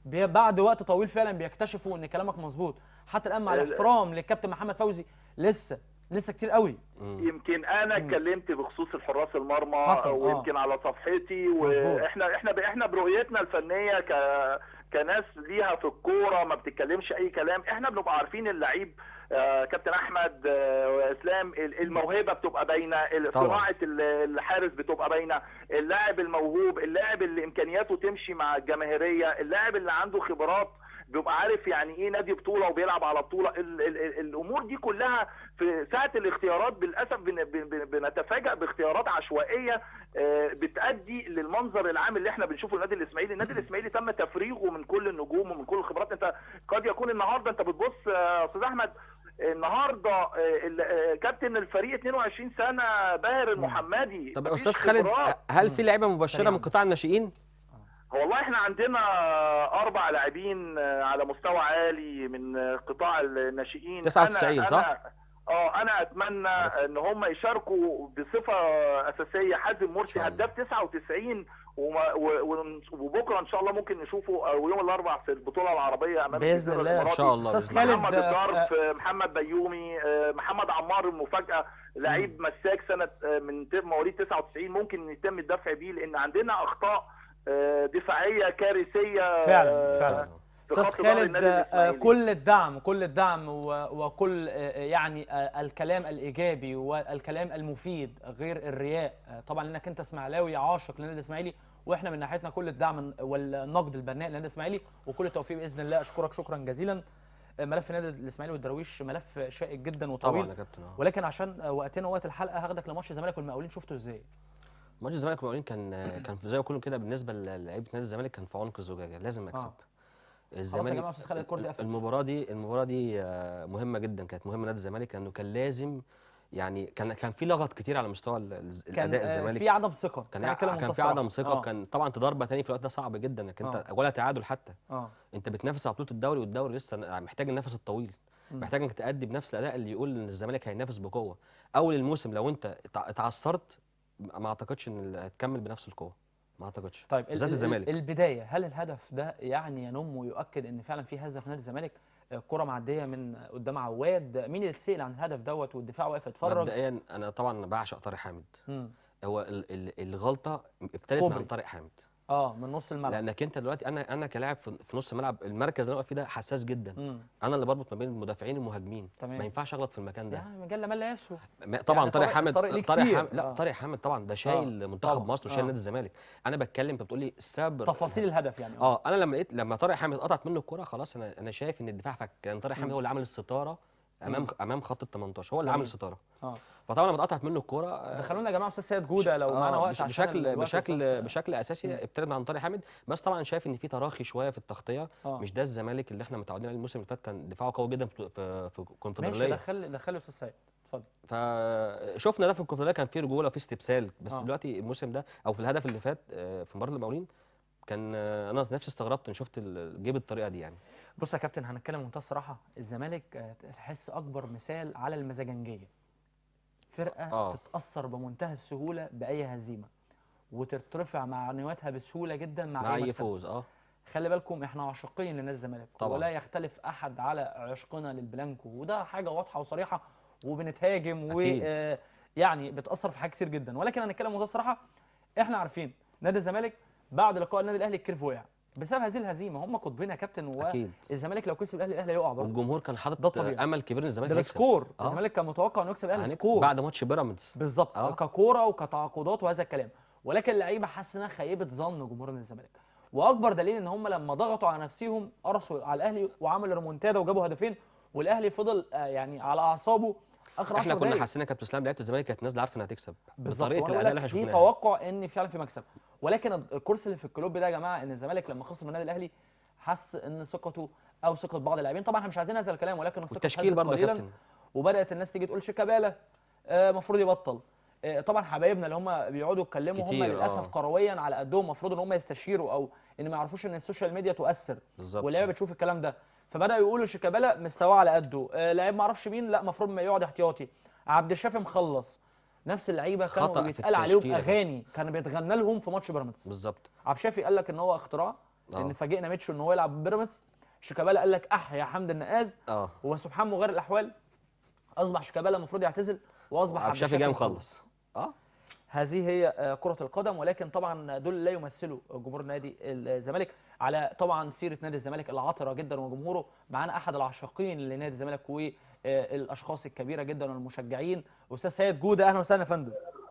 [SPEAKER 1] بي- بعد وقت طويل فعلا بيكتشفوا ان كلامك مظبوط حتى الان مع
[SPEAKER 6] ال-
[SPEAKER 1] الاحترام للكابتن محمد فوزي لسه لسه كتير قوي
[SPEAKER 2] مم.
[SPEAKER 6] يمكن انا
[SPEAKER 1] مم.
[SPEAKER 6] اتكلمت بخصوص الحراس المرمى
[SPEAKER 1] حصل، آه.
[SPEAKER 6] ويمكن على صفحتي
[SPEAKER 1] مظبوط.
[SPEAKER 6] واحنا احنا احنا برؤيتنا الفنيه ك كناس ليها في الكوره ما بتتكلمش اي كلام احنا بنبقى عارفين اللعيب آه، كابتن احمد آه، واسلام ال- الموهبه بتبقى باينه ال-
[SPEAKER 2] طبعا.
[SPEAKER 6] صناعه ال- الحارس بتبقى باينه اللاعب الموهوب اللاعب اللي امكانياته تمشي مع الجماهيريه اللاعب اللي عنده خبرات بيبقى عارف يعني ايه نادي بطوله وبيلعب على بطوله ال ال ال الامور دي كلها في ساعه الاختيارات بالاسف بن بن بنتفاجأ باختيارات عشوائيه آه، بتؤدي للمنظر العام اللي احنا بنشوفه النادي الاسماعيلي، النادي الاسماعيلي تم تفريغه من كل النجوم ومن كل الخبرات، انت قد يكون النهارده انت بتبص يا استاذ احمد النهارده آه، ال- آه، كابتن الفريق 22 سنه باهر المحمدي
[SPEAKER 2] طب يا
[SPEAKER 6] مفيش
[SPEAKER 2] استاذ خالد
[SPEAKER 6] خبرات.
[SPEAKER 2] هل في لعيبه مبشره
[SPEAKER 1] سريعاً
[SPEAKER 2] من قطاع الناشئين
[SPEAKER 6] والله احنا عندنا اربع لاعبين على مستوى عالي من قطاع الناشئين
[SPEAKER 2] 99
[SPEAKER 6] أنا-
[SPEAKER 2] صح؟
[SPEAKER 6] أنا اه انا اتمنى ان هم يشاركوا بصفه اساسيه حازم مرسي
[SPEAKER 2] شاء الله.
[SPEAKER 6] هداف 99 وما- و- و- وبكره ان شاء الله ممكن نشوفه او يوم الاربعاء في البطوله العربيه امام
[SPEAKER 1] بإذن
[SPEAKER 6] الجزيرة
[SPEAKER 1] الله.
[SPEAKER 6] الإماراتي.
[SPEAKER 2] إن شاء الله
[SPEAKER 1] استاذ
[SPEAKER 2] بإذن الله.
[SPEAKER 1] خالد
[SPEAKER 6] محمد
[SPEAKER 1] آه،
[SPEAKER 6] الجرف محمد بيومي آه، محمد عمار المفاجاه لعيب مساك سنه آه، من ت- مواليد 99 ممكن يتم الدفع بيه لان عندنا اخطاء آه، دفاعيه كارثيه
[SPEAKER 1] فعلا،
[SPEAKER 6] آه،
[SPEAKER 1] فعلا.
[SPEAKER 6] في
[SPEAKER 1] استاذ
[SPEAKER 6] خط ظهر
[SPEAKER 1] خالد
[SPEAKER 6] النادي
[SPEAKER 1] آه،
[SPEAKER 6] الإسماعيلي.
[SPEAKER 1] كل الدعم كل الدعم و- وكل آه، يعني آه، الكلام الايجابي والكلام المفيد غير الرياء آه، طبعا لانك انت اسماعيلاوي عاشق للنادي الاسماعيلي واحنا من ناحيتنا كل الدعم والنقد البناء للنادي الاسماعيلي وكل التوفيق باذن الله اشكرك شكرا جزيلا آه، ملف النادي الاسماعيلي والدراويش ملف شائك جدا وطويل
[SPEAKER 2] طبعا يا كابتن اه
[SPEAKER 1] ولكن عشان آه، وقتنا ووقت الحلقه هاخدك لماتش الزمالك والمقاولين شفته ازاي؟
[SPEAKER 2] ماتش الزمالك والمقاولين كان كان زي ما كله كده بالنسبه للعيبه نادي الزمالك كان في عنق الزجاجه لازم اكسب
[SPEAKER 1] خلاص يا جماعه استاذ خالد الكوره دي قفلت.
[SPEAKER 2] المباراه دي المباراه دي آه، مهمه جدا كانت مهمه نادي الزمالك لانه كان لازم يعني كان كان في لغط كتير على مستوى ال- ال-
[SPEAKER 1] كان
[SPEAKER 2] الاداء
[SPEAKER 1] آه،
[SPEAKER 2] الزمالك
[SPEAKER 1] في عدم ثقه
[SPEAKER 2] كان
[SPEAKER 1] خلينا نتكلم
[SPEAKER 2] كان في
[SPEAKER 1] منتصف
[SPEAKER 2] عدم
[SPEAKER 1] آه.
[SPEAKER 2] ثقه
[SPEAKER 1] آه.
[SPEAKER 2] كان طبعا تضربه تاني في الوقت ده صعب جدا انك انت
[SPEAKER 1] آه.
[SPEAKER 2] ولا تعادل حتى
[SPEAKER 1] اه
[SPEAKER 2] انت بتنافس على بطوله الدوري والدوري لسه محتاج النفس الطويل
[SPEAKER 1] مم.
[SPEAKER 2] محتاج انك تأدي بنفس الاداء اللي يقول ان الزمالك هينافس بقوه اول الموسم لو انت اتع- اتعثرت ما اعتقدش ان ال- هتكمل بنفس القوه ما اعتقدش
[SPEAKER 1] طيب ال-
[SPEAKER 2] بالذات
[SPEAKER 1] ال-
[SPEAKER 2] الزمالك.
[SPEAKER 1] البدايه هل الهدف ده يعني ينم ويؤكد ان فعلا في هزه في نادي الزمالك آه، كره معديه من قدام عواد مين اللي اتسال عن الهدف دوت والدفاع واقف يتفرج
[SPEAKER 2] مبدئيا انا طبعا بعشق طارق حامد
[SPEAKER 1] مم.
[SPEAKER 2] هو ال ال الغلطه ابتدت
[SPEAKER 1] كوبري.
[SPEAKER 2] من طارق حامد
[SPEAKER 1] اه من نص الملعب
[SPEAKER 2] لانك انت دلوقتي انا انا كلاعب في في نص الملعب المركز اللي انا واقف فيه ده حساس جدا
[SPEAKER 1] مم.
[SPEAKER 2] انا اللي بربط ما بين المدافعين والمهاجمين
[SPEAKER 1] تمام.
[SPEAKER 2] ما ينفعش اغلط في المكان ده
[SPEAKER 1] يعني مجله ما لا يسهو
[SPEAKER 2] ما- طبعا
[SPEAKER 1] يعني
[SPEAKER 2] طارق
[SPEAKER 1] طارق-
[SPEAKER 2] حامد
[SPEAKER 1] طارق ليه
[SPEAKER 2] طارق
[SPEAKER 1] كتير.
[SPEAKER 2] حامد لا
[SPEAKER 1] آه.
[SPEAKER 2] طارق حامد طبعا ده شايل منتخب
[SPEAKER 1] طبعاً.
[SPEAKER 2] مصر وشايل
[SPEAKER 1] آه.
[SPEAKER 2] نادي الزمالك انا بتكلم انت بتقول لي السبب
[SPEAKER 1] تفاصيل الهدف يعني
[SPEAKER 2] اه انا لما لقيت لما طارق حامد قطعت منه الكرة خلاص انا انا شايف ان الدفاع فك لان طارق حامد
[SPEAKER 1] مم.
[SPEAKER 2] هو اللي عامل الستاره امام
[SPEAKER 1] مم.
[SPEAKER 2] امام خط ال 18 هو اللي عامل
[SPEAKER 1] جميل.
[SPEAKER 2] الستاره
[SPEAKER 1] اه
[SPEAKER 2] فطبعا لما اتقطعت منه الكرة آه،
[SPEAKER 1] دخلونا يا جماعه استاذ سيد جوده لو
[SPEAKER 2] آه،
[SPEAKER 1] معانا وقت
[SPEAKER 2] بش-
[SPEAKER 1] عشان
[SPEAKER 2] بشكل
[SPEAKER 1] الوقت
[SPEAKER 2] بشكل
[SPEAKER 1] أستاذ-
[SPEAKER 2] بشكل اساسي ابتدت مع طارق حامد بس طبعا شايف ان في تراخي شويه في التغطيه
[SPEAKER 1] آه.
[SPEAKER 2] مش ده الزمالك اللي احنا متعودين عليه الموسم اللي فات كان دفاعه قوي جدا في في, في
[SPEAKER 1] ماشي
[SPEAKER 2] الكونفدراليه
[SPEAKER 1] دخل دخله استاذ سيد اتفضل
[SPEAKER 2] فشفنا ده في الكونفدراليه كان في رجوله في استبسال بس
[SPEAKER 1] آه.
[SPEAKER 2] دلوقتي الموسم ده او في الهدف اللي فات آه، في مباراه المقاولين كان آه، انا نفسي استغربت ان شفت ال- جه بالطريقه دي يعني
[SPEAKER 1] بص يا كابتن هنتكلم بمنتهى الصراحه الزمالك آه، تحس اكبر مثال على المزاجنجيه فرقه
[SPEAKER 2] آه.
[SPEAKER 1] تتاثر بمنتهى السهوله باي هزيمه وترتفع معنوياتها بسهوله جدا مع,
[SPEAKER 2] مع
[SPEAKER 1] اي
[SPEAKER 2] اي
[SPEAKER 1] مكسب
[SPEAKER 2] فوز اه
[SPEAKER 1] خلي بالكم احنا عاشقين لنادي الزمالك
[SPEAKER 2] طبعاً.
[SPEAKER 1] ولا يختلف احد على عشقنا للبلانكو وده حاجه واضحه وصريحه وبنتهاجم
[SPEAKER 2] أكيد.
[SPEAKER 1] ويعني بتاثر في حاجات كتير جدا ولكن هنتكلم بمنتهى الصراحه احنا عارفين نادي الزمالك بعد لقاء النادي الاهلي الكيرف وقع بسبب هذه الهزيمه هم قطبين يا كابتن
[SPEAKER 2] اكيد
[SPEAKER 1] والزمالك لو كسب الاهلي الاهلي هيقع برضه
[SPEAKER 2] والجمهور كان
[SPEAKER 1] ده
[SPEAKER 2] حاطط
[SPEAKER 1] الطبيعي.
[SPEAKER 2] امل كبير ان الزمالك
[SPEAKER 1] ده
[SPEAKER 2] هيكسب
[SPEAKER 1] السكور
[SPEAKER 2] آه.
[SPEAKER 1] الزمالك كان متوقع انه يكسب الاهلي
[SPEAKER 2] هنكسب
[SPEAKER 1] سكور
[SPEAKER 2] بعد ماتش بيراميدز
[SPEAKER 1] بالظبط
[SPEAKER 2] آه.
[SPEAKER 1] ككوره وكتعاقدات وهذا الكلام ولكن اللعيبه حاسه انها خيبه ظن جمهور نادي الزمالك واكبر دليل ان هم لما ضغطوا على نفسهم قرصوا على الاهلي وعملوا ريمونتادا وجابوا هدفين والاهلي فضل آه، يعني على اعصابه اخر 10
[SPEAKER 2] احنا كنا
[SPEAKER 1] دقايق.
[SPEAKER 2] حاسين يا كابتن اسلام لعيبه الزمالك كانت نازله عارفه انها تكسب
[SPEAKER 1] بالظبط
[SPEAKER 2] بطريقه
[SPEAKER 1] وأنا
[SPEAKER 2] الاداء
[SPEAKER 1] بقول
[SPEAKER 2] اللي
[SPEAKER 1] لك
[SPEAKER 2] احنا
[SPEAKER 1] في
[SPEAKER 2] شفناها
[SPEAKER 1] توقع ان فعلا في مكسب ولكن الكرسي اللي في الكلوب ده يا جماعه ان الزمالك لما خسر من النادي الاهلي حس ان ثقته او ثقه بعض اللاعبين طبعا احنا مش عايزين هذا الكلام ولكن الثقه
[SPEAKER 2] والتشكيل
[SPEAKER 1] اتهزت
[SPEAKER 2] برضه يا
[SPEAKER 1] قليلاً.
[SPEAKER 2] كابتن
[SPEAKER 1] وبدات الناس تيجي تقول شيكابالا المفروض يبطل آه، طبعا حبايبنا اللي هم بيقعدوا يتكلموا هم
[SPEAKER 2] كتير،
[SPEAKER 1] للاسف
[SPEAKER 2] آه.
[SPEAKER 1] كرويا على قدهم المفروض ان هم يستشيروا او ان ما يعرفوش ان السوشيال ميديا تؤثر
[SPEAKER 2] بالظبط
[SPEAKER 1] واللعيبه بتشوف الكلام ده فبداوا يقولوا شيكابالا مستواه على قده آه، لعيب ما اعرفش مين لا المفروض ما يقعد احتياطي عبد الشافي مخلص نفس اللعيبه كانوا
[SPEAKER 2] خطأ في
[SPEAKER 1] بيتقال عليهم
[SPEAKER 2] التشكيلة.
[SPEAKER 1] اغاني كان بيتغنى لهم في ماتش بيراميدز
[SPEAKER 2] بالظبط
[SPEAKER 1] عبد الشافي قال لك ان هو اختراع لان
[SPEAKER 2] اه
[SPEAKER 1] فاجئنا ميتشو ان هو يلعب بيراميدز شيكابالا قال لك اح يا حمد النقاز
[SPEAKER 2] اه
[SPEAKER 1] وسبحان مغير الاحوال اصبح شيكابالا المفروض يعتزل واصبح
[SPEAKER 2] عبد الشافي جاي مخلص اه
[SPEAKER 1] هذه هي آه، كرة القدم ولكن طبعا دول لا يمثلوا جمهور نادي الزمالك على طبعا سيرة نادي الزمالك العطرة جدا وجمهوره معانا أحد العاشقين لنادي الزمالك والأشخاص الكبيرة جدا والمشجعين أستاذ سيد جودة أهلا وسهلا يا فندم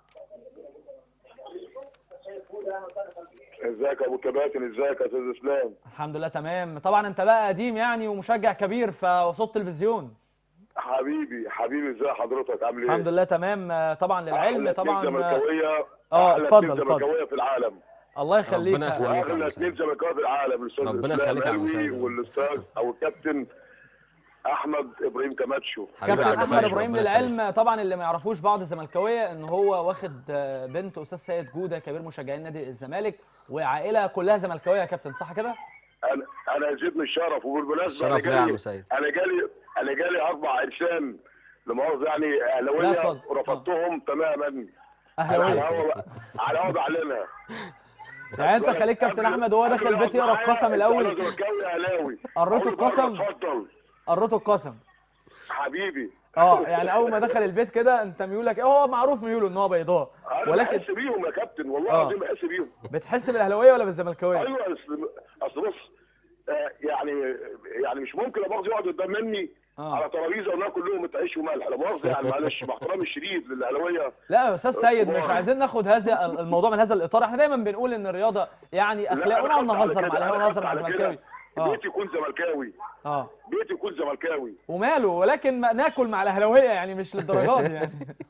[SPEAKER 7] ازيك يا ابو كباتن ازيك يا استاذ اسلام
[SPEAKER 1] الحمد لله تمام طبعا أنت بقى قديم يعني ومشجع كبير فصوت تلفزيون
[SPEAKER 7] حبيبي حبيبي ازي حضرتك عامل ايه
[SPEAKER 1] الحمد لله تمام آه، طبعا للعلم
[SPEAKER 7] أحلى اتنين
[SPEAKER 1] طبعا آه،
[SPEAKER 7] زملكاويه
[SPEAKER 1] آه،
[SPEAKER 7] أحلى
[SPEAKER 1] اتفضل،
[SPEAKER 7] اتنين
[SPEAKER 1] اتفضل.
[SPEAKER 7] زملكاويه في العالم
[SPEAKER 1] الله يخليك
[SPEAKER 2] ربنا يخليك. عليك يا
[SPEAKER 7] واغلى
[SPEAKER 2] أبو
[SPEAKER 7] اثنين
[SPEAKER 2] سيد.
[SPEAKER 7] زملكاويه في العالم الاستاذ
[SPEAKER 2] ربنا
[SPEAKER 7] اسلام
[SPEAKER 2] يخليك يا أبو
[SPEAKER 7] علوي
[SPEAKER 2] سيد.
[SPEAKER 7] والاستاذ او الكابتن احمد ابراهيم كماتشو
[SPEAKER 2] حبيبي
[SPEAKER 1] كابتن
[SPEAKER 2] يا عبد
[SPEAKER 1] احمد
[SPEAKER 2] السيد،
[SPEAKER 1] ابراهيم
[SPEAKER 2] ربنا يخليك.
[SPEAKER 1] للعلم طبعا اللي ما يعرفوش بعض الزملكاويه ان هو واخد آه، بنت استاذ سيد جوده كبير مشجعين نادي الزمالك وعائله كلها زملكاويه يا كابتن صح كده؟
[SPEAKER 7] انا انا يزيدني الشرف وبالمناسبه انا
[SPEAKER 2] الشرف ليا يا عم
[SPEAKER 7] جالي
[SPEAKER 2] سيد
[SPEAKER 7] انا جالي انا جالي اربع عرسان لمؤاخذه يعني
[SPEAKER 1] لا،
[SPEAKER 7] اهلاويه
[SPEAKER 1] اتفضل.
[SPEAKER 7] ورفضتهم تماما على
[SPEAKER 1] اهلاويه
[SPEAKER 7] الهوا على الهوا بعلنها
[SPEAKER 1] يعني انت خليك كابتن احمد وهو داخل البيت يقرا القسم الاول
[SPEAKER 7] انا زملكاوي اهلاوي
[SPEAKER 1] قريته
[SPEAKER 7] أقول له
[SPEAKER 1] القسم؟
[SPEAKER 7] اتفضل
[SPEAKER 1] قريته القسم
[SPEAKER 7] حبيبي
[SPEAKER 1] اه يعني اول ما دخل البيت كده انت ميولك إيه؟ هو معروف ميوله ان هو بيضاء
[SPEAKER 7] انا
[SPEAKER 1] ولكن
[SPEAKER 7] بحس بيهم يا كابتن والله
[SPEAKER 1] آه.
[SPEAKER 7] العظيم بحس بيهم
[SPEAKER 1] بتحس بالاهلاويه ولا بالزملكاويه؟
[SPEAKER 7] ايوه اصل اصل بص آه، يعني يعني مش ممكن لا مؤاخذه يقعد قدام مني
[SPEAKER 1] اه
[SPEAKER 7] على ترابيزه وناكل لهم عيش وملح لا مؤاخذه يعني معلش مع احترامي الشديد للاهلاويه
[SPEAKER 1] لا يا استاذ سيد مش
[SPEAKER 7] والله.
[SPEAKER 1] عايزين ناخد هذا الموضوع من هذا الاطار احنا دايما بنقول ان الرياضه يعني اخلاق
[SPEAKER 7] لا، أنا
[SPEAKER 1] ونقعد
[SPEAKER 7] خدت على
[SPEAKER 1] نهزر مع
[SPEAKER 7] كده،
[SPEAKER 1] الاهلاوي
[SPEAKER 7] أنا
[SPEAKER 1] ونهزر
[SPEAKER 7] خدت
[SPEAKER 1] مع
[SPEAKER 7] على
[SPEAKER 1] الزملكاوي
[SPEAKER 7] كده.
[SPEAKER 1] اه
[SPEAKER 7] بيتي يكون زملكاوي
[SPEAKER 1] اه
[SPEAKER 7] بيتي يكون زملكاوي
[SPEAKER 1] وماله ولكن ما ناكل مع الاهلاويه يعني مش للدرجات دي يعني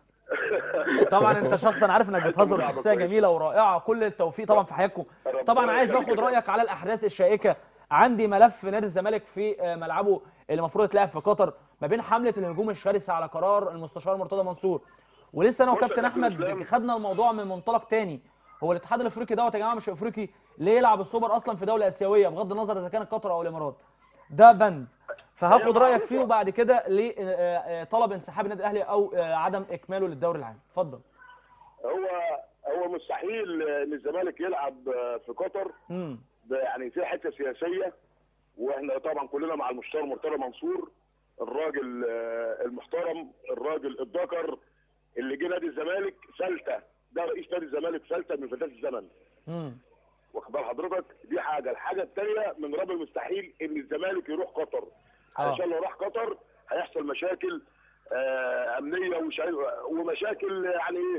[SPEAKER 1] طبعا انت شخص انا عارف انك بتهزر
[SPEAKER 7] لعبة
[SPEAKER 1] شخصيه
[SPEAKER 7] كويسة.
[SPEAKER 1] جميله ورائعه كل التوفيق طبعا في حياتكم
[SPEAKER 7] ربنا
[SPEAKER 1] طبعا عايز
[SPEAKER 7] يخليك
[SPEAKER 1] باخد
[SPEAKER 7] يا
[SPEAKER 1] رايك على الاحداث الشائكه عندي ملف نادي الزمالك في آه، ملعبه اللي المفروض يتلعب في قطر ما بين حمله الهجوم الشرسه على قرار المستشار مرتضى منصور ولسه انا
[SPEAKER 7] بص يا
[SPEAKER 1] وكابتن
[SPEAKER 7] كابتن
[SPEAKER 1] احمد
[SPEAKER 7] إسلام.
[SPEAKER 1] خدنا الموضوع من منطلق تاني هو الاتحاد الافريقي دوت يا جماعه مش افريقي ليه يلعب السوبر اصلا في دوله اسيويه بغض النظر اذا كانت قطر او الامارات ده بند فهاخد
[SPEAKER 7] هي
[SPEAKER 1] رايك
[SPEAKER 7] معروفة.
[SPEAKER 1] فيه وبعد كده لطلب انسحاب النادي الاهلي او آه، عدم اكماله للدوري العام اتفضل
[SPEAKER 7] هو هو مستحيل ان الزمالك يلعب في قطر
[SPEAKER 1] امم
[SPEAKER 7] ده يعني في حته سياسيه واحنا طبعا كلنا مع المستشار مرتضى منصور الراجل آه، المحترم الراجل الذكر اللي جه نادي الزمالك فلته ده رئيس نادي الزمالك فلته من فتاه الزمن
[SPEAKER 1] امم
[SPEAKER 7] واخد بال حضرتك دي حاجه الحاجه الثانيه من رابع المستحيل ان الزمالك يروح قطر
[SPEAKER 1] آه.
[SPEAKER 7] علشان لو راح قطر هيحصل مشاكل آه امنيه ومش عارف- ومشاكل يعني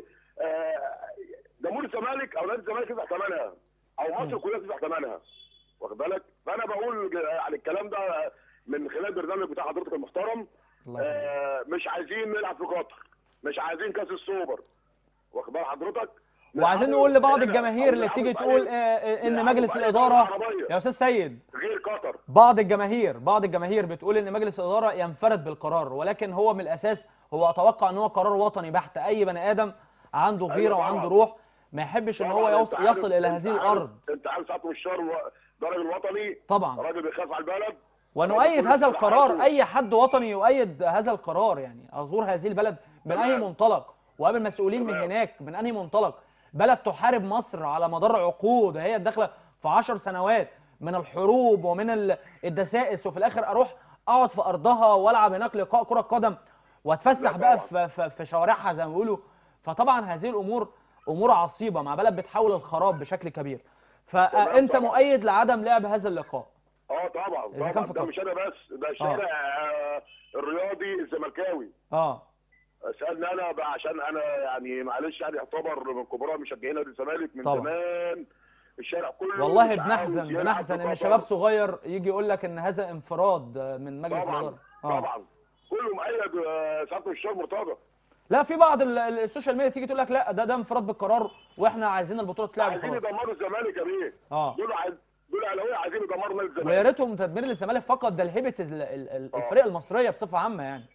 [SPEAKER 7] آه جمهور الزمالك او نادي الزمالك يدفع ثمنها او مصر كلها تدفع ثمنها واخد بالك فانا بقول يعني الكلام ده من خلال البرنامج بتاع حضرتك المحترم
[SPEAKER 1] الله يخليك.
[SPEAKER 7] آه مش عايزين نلعب في قطر مش عايزين كاس السوبر واخد بال حضرتك
[SPEAKER 1] وعايزين نقول لبعض
[SPEAKER 7] هنا
[SPEAKER 1] الجماهير
[SPEAKER 7] أو
[SPEAKER 1] اللي بتيجي
[SPEAKER 7] نلعبوا
[SPEAKER 1] تقول
[SPEAKER 7] في
[SPEAKER 1] آه، آه، ان
[SPEAKER 7] نلعبوا
[SPEAKER 1] مجلس
[SPEAKER 7] في أي
[SPEAKER 1] الاداره
[SPEAKER 7] دولة عربية.
[SPEAKER 1] يا استاذ سيد
[SPEAKER 7] غير قطر
[SPEAKER 1] بعض الجماهير بعض الجماهير بتقول ان مجلس الاداره ينفرد بالقرار ولكن هو من الاساس هو اتوقع ان هو قرار وطني بحت اي بني ادم عنده
[SPEAKER 7] أيوة
[SPEAKER 1] غيره
[SPEAKER 7] طبعاً.
[SPEAKER 1] وعنده روح ما يحبش ان هو
[SPEAKER 7] طبعاً
[SPEAKER 1] يوصل,
[SPEAKER 7] أنت عارف-
[SPEAKER 1] يصل الى
[SPEAKER 7] أنت
[SPEAKER 1] هذه
[SPEAKER 7] عارف-
[SPEAKER 1] الارض
[SPEAKER 7] انت عارف سعاده الشهر ده راجل وطني
[SPEAKER 1] طبعا
[SPEAKER 7] راجل بيخاف على البلد
[SPEAKER 1] ونؤيد
[SPEAKER 7] كل
[SPEAKER 1] هذا
[SPEAKER 7] حاجة
[SPEAKER 1] القرار
[SPEAKER 7] عنده.
[SPEAKER 1] اي حد وطني يؤيد هذا القرار يعني ازور هذه البلد من اي
[SPEAKER 7] تمام.
[SPEAKER 1] منطلق وقابل مسؤولين من
[SPEAKER 7] تمام.
[SPEAKER 1] هناك من انهي منطلق بلد تحارب مصر على مدار عقود هي داخله في عشر سنوات من الحروب ومن ال- الدسائس وفي الاخر اروح اقعد في ارضها والعب هناك لقاء كره قدم واتفسح
[SPEAKER 7] لا
[SPEAKER 1] بقى
[SPEAKER 7] طبعاً.
[SPEAKER 1] في, في, في شوارعها زي ما بيقولوا فطبعا هذه الامور امور عصيبه مع بلد بتحاول الخراب بشكل كبير فانت
[SPEAKER 7] طبعاً.
[SPEAKER 1] مؤيد لعدم لعب هذا اللقاء
[SPEAKER 7] اه طبعا
[SPEAKER 1] إذا كان
[SPEAKER 7] طبعا
[SPEAKER 1] في
[SPEAKER 7] ده
[SPEAKER 1] قطر.
[SPEAKER 7] مش انا بس ده شارع آه. الرياضي الزملكاوي
[SPEAKER 1] اه
[SPEAKER 7] سالني انا بقى عشان انا يعني معلش يعني اعتبر من كبراء مشجعين نادي الزمالك من
[SPEAKER 1] طبعاً.
[SPEAKER 7] زمان الشارع كله
[SPEAKER 1] والله
[SPEAKER 7] مش عاوز
[SPEAKER 1] بنحزن
[SPEAKER 7] يلعب
[SPEAKER 1] بنحزن
[SPEAKER 7] في
[SPEAKER 1] ان
[SPEAKER 7] قطر.
[SPEAKER 1] شباب صغير يجي يقول لك ان هذا انفراد من مجلس
[SPEAKER 7] طبعا
[SPEAKER 1] الاداره
[SPEAKER 7] طبعا كله مؤيد آه، سعاده الشهر مرتضى
[SPEAKER 1] لا في بعض ال- ال- السوشيال ميديا تيجي تقول لك لا ده ده انفراد بالقرار واحنا عايزين البطوله تتلعب
[SPEAKER 7] عايزين
[SPEAKER 1] وخلاص
[SPEAKER 7] يدمروا الزمالك يا بيه
[SPEAKER 1] اه
[SPEAKER 7] دول عايز دول اهلاويه عايزين يدمروا نادي الزمالك
[SPEAKER 1] ويا ريتهم تدمير للزمالك فقط ده لهيبه ال- ال- ال-
[SPEAKER 7] آه.
[SPEAKER 1] الفريق المصريه بصفه عامه يعني